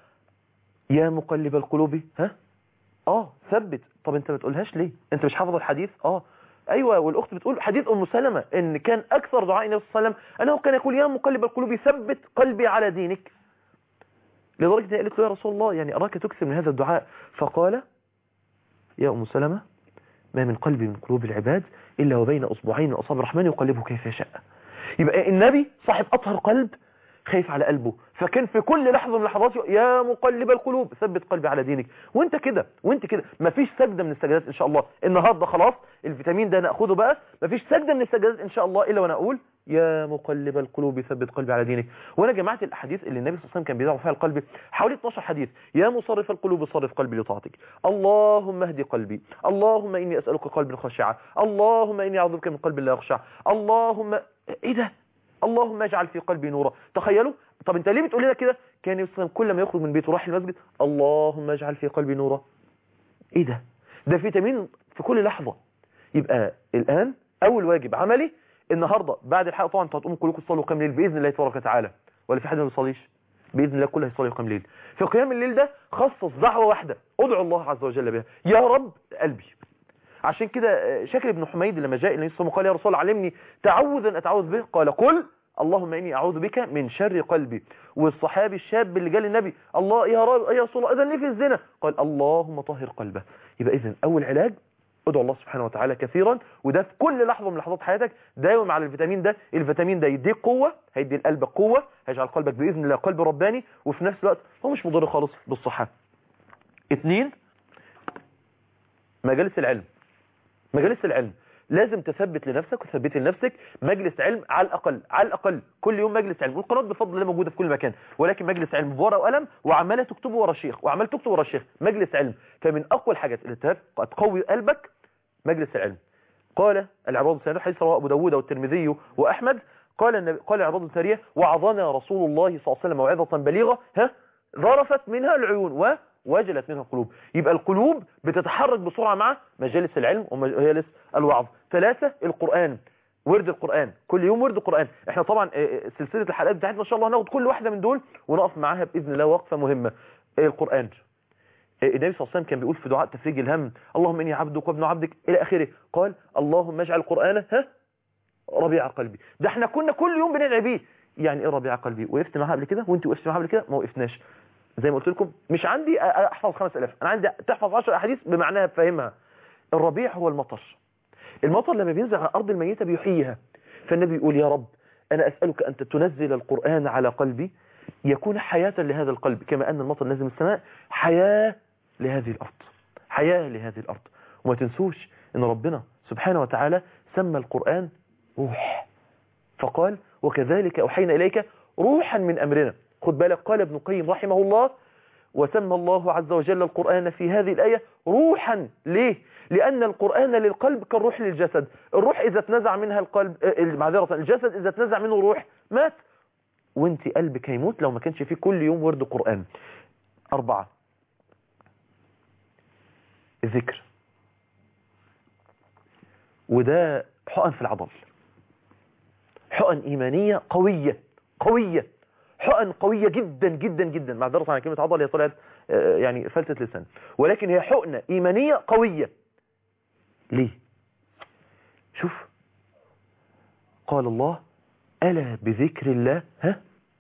يا مقلب القلوب ها اه ثبت طب انت ما تقولهاش ليه انت مش حافظ الحديث اه ايوه والاخت بتقول حديث ام سلمة ان كان اكثر دعاء النبي صلى الله عليه وسلم انه كان يقول يا مقلب القلوب ثبت قلبي على دينك لدرجه ان قالت له يا رسول الله يعني اراك تكثر من هذا الدعاء فقال يا ام سلمة ما من قلب من قلوب العباد الا وبين اصبعين من اصابع الرحمن يقلبه كيف يشاء يبقى النبي صاحب اطهر قلب خايف على قلبه فكان في كل لحظة من لحظات يا مقلب القلوب ثبت قلبي على دينك وانت كده وانت كده مفيش سجدة من السجدات ان شاء الله النهاردة خلاص الفيتامين ده ناخده بقى مفيش سجدة من السجدات ان شاء الله الا وانا اقول يا مقلب القلوب ثبت قلبي على دينك وانا جمعت الاحاديث اللي النبي صلى الله عليه وسلم كان بيدعو فيها القلب حوالي 12 حديث يا مصرف القلوب صرف قلبي لطاعتك اللهم اهدي قلبي اللهم اني اسالك قلبا خاشعا اللهم اني اعوذ بك من قلب لا يخشع اللهم ايه ده اللهم اجعل في قلبي نورا تخيلوا طب انت ليه بتقول لنا كده كان يوسف كل ما يخرج من بيته راح المسجد اللهم اجعل في قلبي نورا ايه ده ده فيتامين في كل لحظة يبقى الان اول واجب عملي النهاردة بعد الحلقة طبعا انتوا هتقوموا كلكم تصلوا قيام الليل باذن الله تبارك وتعالى ولا في حد ما بيصليش باذن الله كله هيصلي قيام الليل في قيام الليل ده خصص دعوة واحدة ادعو الله عز وجل بها يا رب قلبي عشان كده شاكر بن حميد لما جاء النبي صلى الله عليه وسلم قال يا رسول علمني تعوذا اتعوذ به قال قل اللهم اني اعوذ بك من شر قلبي والصحابي الشاب اللي جاء للنبي الله يا رب يا رسول الله اذن لي في الزنا قال اللهم طهر قلبه يبقى اذا اول علاج ادعو الله سبحانه وتعالى كثيرا وده في كل لحظه من لحظات حياتك داوم على الفيتامين ده الفيتامين ده يديك قوه هيدي لقلبك قوه هيجعل قلبك باذن الله قلب رباني وفي نفس الوقت هو مش مضر خالص بالصحه اثنين مجالس العلم مجالس العلم لازم تثبت لنفسك وتثبت لنفسك مجلس علم على الأقل على الأقل كل يوم مجلس علم والقناة بفضل الله موجودة في كل مكان ولكن مجلس علم بورقه وقلم وعمالة تكتبه ورا الشيخ وعمال تكتب ورا الشيخ مجلس علم فمن أقوى الحاجات اللي تقوي قلبك مجلس العلم قال العباد الثاني حديث رواه أبو داود والترمذي وأحمد قال النبي قال العباد الثانية وعظنا رسول الله صلى الله عليه وسلم موعظة بليغة ها ظرفت منها العيون و وجلت منها القلوب يبقى القلوب بتتحرك بسرعة مع مجالس العلم ومجالس الوعظ ثلاثة القرآن ورد القرآن كل يوم ورد القرآن احنا طبعا سلسلة الحلقات بتاعتنا ان شاء الله هناخد كل واحدة من دول ونقف معاها بإذن الله وقفة مهمة القرآن النبي صلى الله عليه وسلم كان بيقول في دعاء تفريج الهم اللهم إني عبدك وابن عبدك إلى آخره قال اللهم اجعل القرآن ها ربيع قلبي ده احنا كنا كل يوم بندعي بيه يعني ايه ربيع قلبي وقفت معاها قبل كده وانت وقفت معاها قبل كده ما وقفناش زي ما قلت لكم مش عندي أ- احفظ 5000 انا عندي تحفظ 10 احاديث بمعناها بفهمها الربيع هو المطر المطر لما بينزل على الارض الميته بيحييها فالنبي يقول يا رب انا اسالك ان تنزل القران على قلبي يكون حياه لهذا القلب كما ان المطر نازل من السماء حياه لهذه الارض حياه لهذه الارض وما تنسوش ان ربنا سبحانه وتعالى سمى القران روح فقال وكذلك اوحينا اليك روحا من امرنا خد بالك قال ابن القيم رحمه الله وسمى الله عز وجل القرآن في هذه الآية روحا ليه؟ لأن القرآن للقلب كالروح للجسد الروح إذا تنزع منها القلب آه، معذرة الجسد إذا تنزع منه الروح مات وانت قلبك هيموت لو ما كانش فيه كل يوم ورد قرآن أربعة الذكر وده حقن في العضل حقن إيمانية قوية قوية حقن قوية جدا جدا جدا معذرة عن كلمة عضل هي طلعت آه، يعني فلتة لسان ولكن هي حقنة إيمانية قوية ليه شوف قال الله ألا بذكر الله ها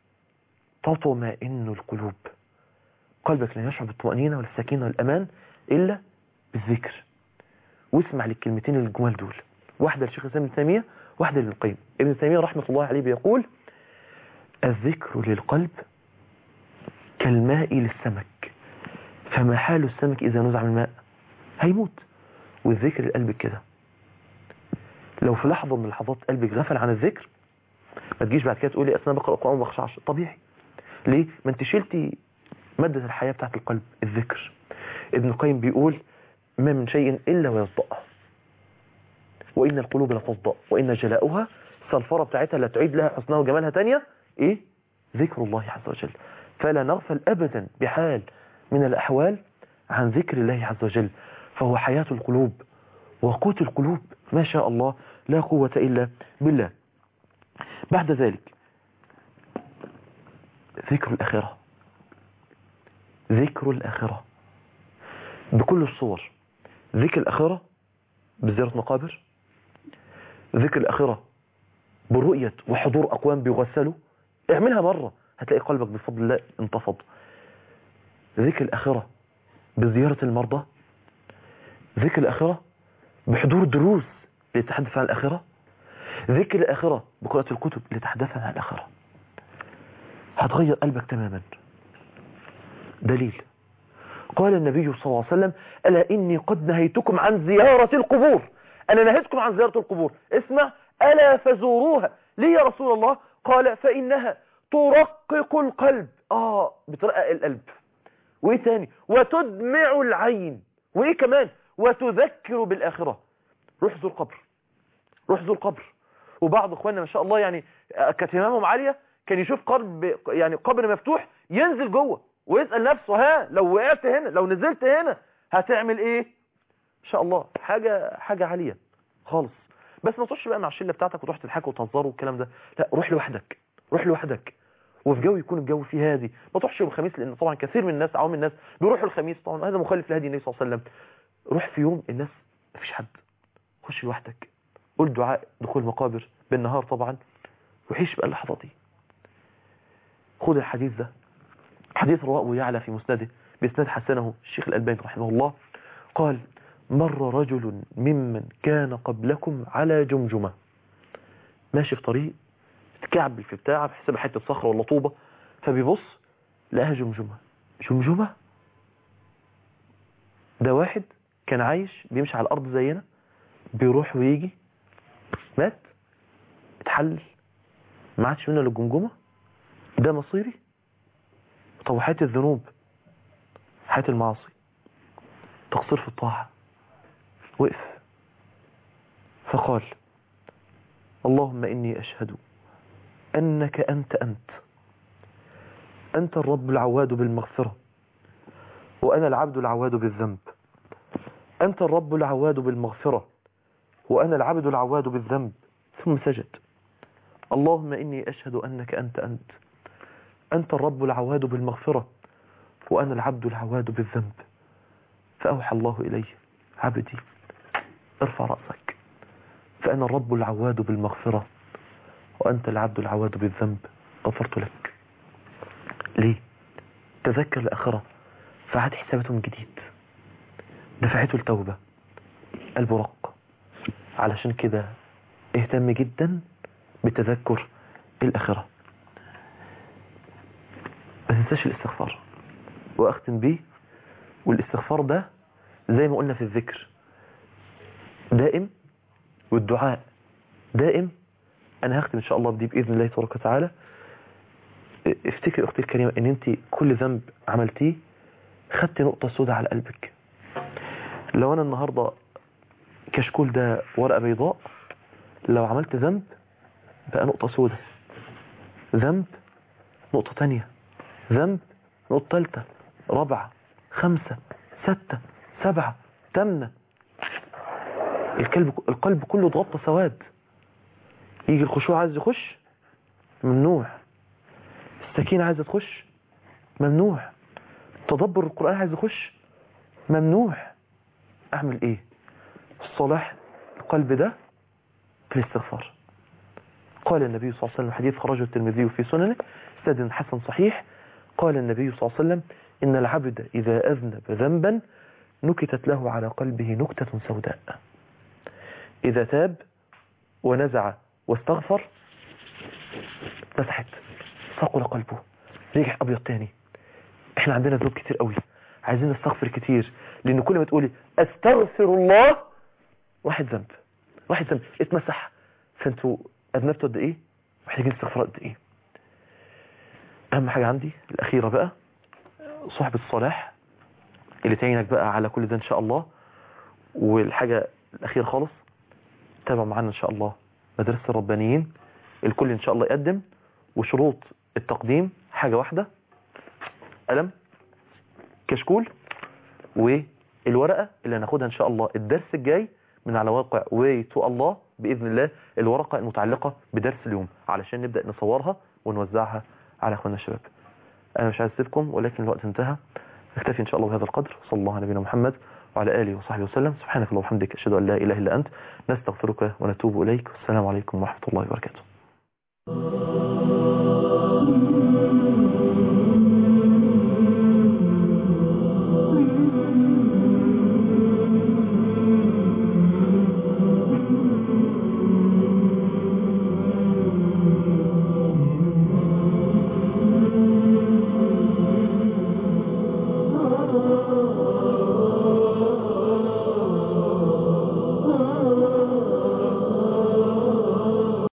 تطمئن القلوب قلبك لا يشعر بالطمأنينة والسكينة والأمان إلا بالذكر واسمع للكلمتين الجمال دول واحدة لشيخ الإسلام ابن تيمية واحدة لابن القيم ابن تيمية رحمة الله عليه بيقول الذكر للقلب كالماء للسمك فما حال السمك إذا نزع من الماء هيموت والذكر للقلب كده لو في لحظة من لحظات قلبك غفل عن الذكر ما تجيش بعد كده تقولي أصل أنا بقرأ القرآن ما بخشعش طبيعي ليه؟ ما أنت شلتي مادة الحياة بتاعت القلب الذكر ابن القيم بيقول ما من شيء إلا ويصدأ وإن القلوب لتصدأ وإن جلاؤها الصلفرة بتاعتها لا تعيد لها حسنها وجمالها تانية إيه؟ ذكر الله عز وجل فلا نغفل أبدا بحال من الأحوال عن ذكر الله عز وجل فهو حياة القلوب وقوت القلوب ما شاء الله لا قوة إلا بالله بعد ذلك ذكر الآخرة ذكر الآخرة بكل الصور ذكر الآخرة بزيارة مقابر ذكر الآخرة برؤية وحضور أقوام بيغسلوا اعملها مرة هتلاقي قلبك بفضل الله انتفض ذكر الآخرة بزيارة المرضى ذكر الآخرة بحضور دروس لتتحدث عن الآخرة ذكر الآخرة بقراءة الكتب لتتحدث عن الآخرة هتغير قلبك تماما دليل قال النبي صلى الله عليه وسلم ألا إني قد نهيتكم عن زيارة القبور أنا نهيتكم عن زيارة القبور اسمع ألا فزوروها ليه يا رسول الله قال فإنها ترقق القلب آه بترقق القلب وإيه تاني وتدمع العين وإيه كمان وتذكر بالآخرة روح زور قبر روح زور قبر وبعض اخواننا ما شاء الله يعني كانت همامهم عالية كان يشوف قبر يعني قبر مفتوح ينزل جوه ويسأل نفسه ها لو وقعت هنا لو نزلت هنا هتعمل ايه ان شاء الله حاجة حاجة عالية خالص بس ما تروحش بقى مع الشله بتاعتك وتروح تضحكوا وتهزروا والكلام ده لا روح لوحدك روح لوحدك وفي جو يكون الجو فيه هادي ما تروحش يوم الخميس لان طبعا كثير من الناس عوام الناس بيروحوا الخميس طبعا هذا مخالف لهدي النبي صلى الله عليه وسلم روح في يوم الناس ما فيش حد خش لوحدك قول دعاء دخول المقابر بالنهار طبعا وعيش بقى اللحظه دي خد الحديث ده حديث رواه ابو يعلى في مسنده باسناد حسنه الشيخ الالباني رحمه الله قال مر رجل ممن كان قبلكم على جمجمة ماشي في طريق تكعب في بتاعه بحسب حتة صخرة ولا طوبة فبيبص لقاها جمجمة جمجمة ده واحد كان عايش بيمشي على الأرض زينا بيروح ويجي مات اتحلل ما عادش منه للجمجمة ده مصيري طب حياة الذنوب حياة المعاصي تقصير في الطاعة وقف فقال اللهم إني أشهد أنك أنت أنت أنت الرب العواد بالمغفرة وأنا العبد العواد بالذنب أنت الرب العواد بالمغفرة وأنا العبد العواد بالذنب ثم سجد اللهم إني أشهد أنك أنت أنت أنت الرب العواد بالمغفرة وأنا العبد العواد بالذنب فأوحى الله إليه عبدي ارفع رأسك فأنا الرب العواد بالمغفرة وأنت العبد العواد بالذنب غفرت لك ليه تذكر الآخرة فعاد حسابته من جديد دفعته التوبة قلبه رق علشان كده اهتم جدا بتذكر الآخرة ما تنساش الاستغفار واختم بيه والاستغفار ده زي ما قلنا في الذكر دائم والدعاء دائم انا هختم ان شاء الله بدي باذن الله تبارك وتعالى افتكر اختي الكريمه ان انت كل ذنب عملتيه خدت نقطه سوداء على قلبك لو انا النهارده كشكول ده ورقه بيضاء لو عملت ذنب بقى نقطه سوداء ذنب نقطه تانية ذنب نقطه ثالثه رابعه خمسه سته سبعه ثامنه القلب القلب كله اتغطى سواد يجي الخشوع عايز يخش ممنوع السكينة عايزة تخش ممنوع تدبر القرآن عايز يخش ممنوع اعمل ايه الصلاح القلب ده في الاستغفار قال النبي صلى الله عليه وسلم حديث خرجه الترمذي في سننه سند حسن صحيح قال النبي صلى الله عليه وسلم إن العبد إذا أذنب ذنبا نكتت له على قلبه نكتة سوداء إذا تاب ونزع واستغفر مسحت ثقل قلبه رجع أبيض تاني احنا عندنا ذنوب كتير قوي عايزين نستغفر كتير لأن كل ما تقولي أستغفر الله واحد ذنب واحد ذنب اتمسح فانتوا أذنبتوا قد إيه محتاجين استغفار قد إيه أهم حاجة عندي الأخيرة بقى صحبة الصلاح اللي تعينك بقى على كل ده إن شاء الله والحاجة الأخيرة خالص تابع معانا إن شاء الله مدرسة الربانيين الكل إن شاء الله يقدم وشروط التقديم حاجة واحدة قلم كشكول والورقة اللي هناخدها إن شاء الله الدرس الجاي من على واقع واي تو الله بإذن الله الورقة المتعلقة بدرس اليوم علشان نبدأ نصورها ونوزعها على أخواننا الشباب أنا مش عايز أسيبكم ولكن الوقت انتهى نكتفي إن شاء الله بهذا القدر صلى الله على نبينا محمد وعلى آله وصحبه وسلم سبحانك اللهم وبحمدك أشهد أن لا إله إلا أنت نستغفرك ونتوب إليك والسلام عليكم ورحمة الله وبركاته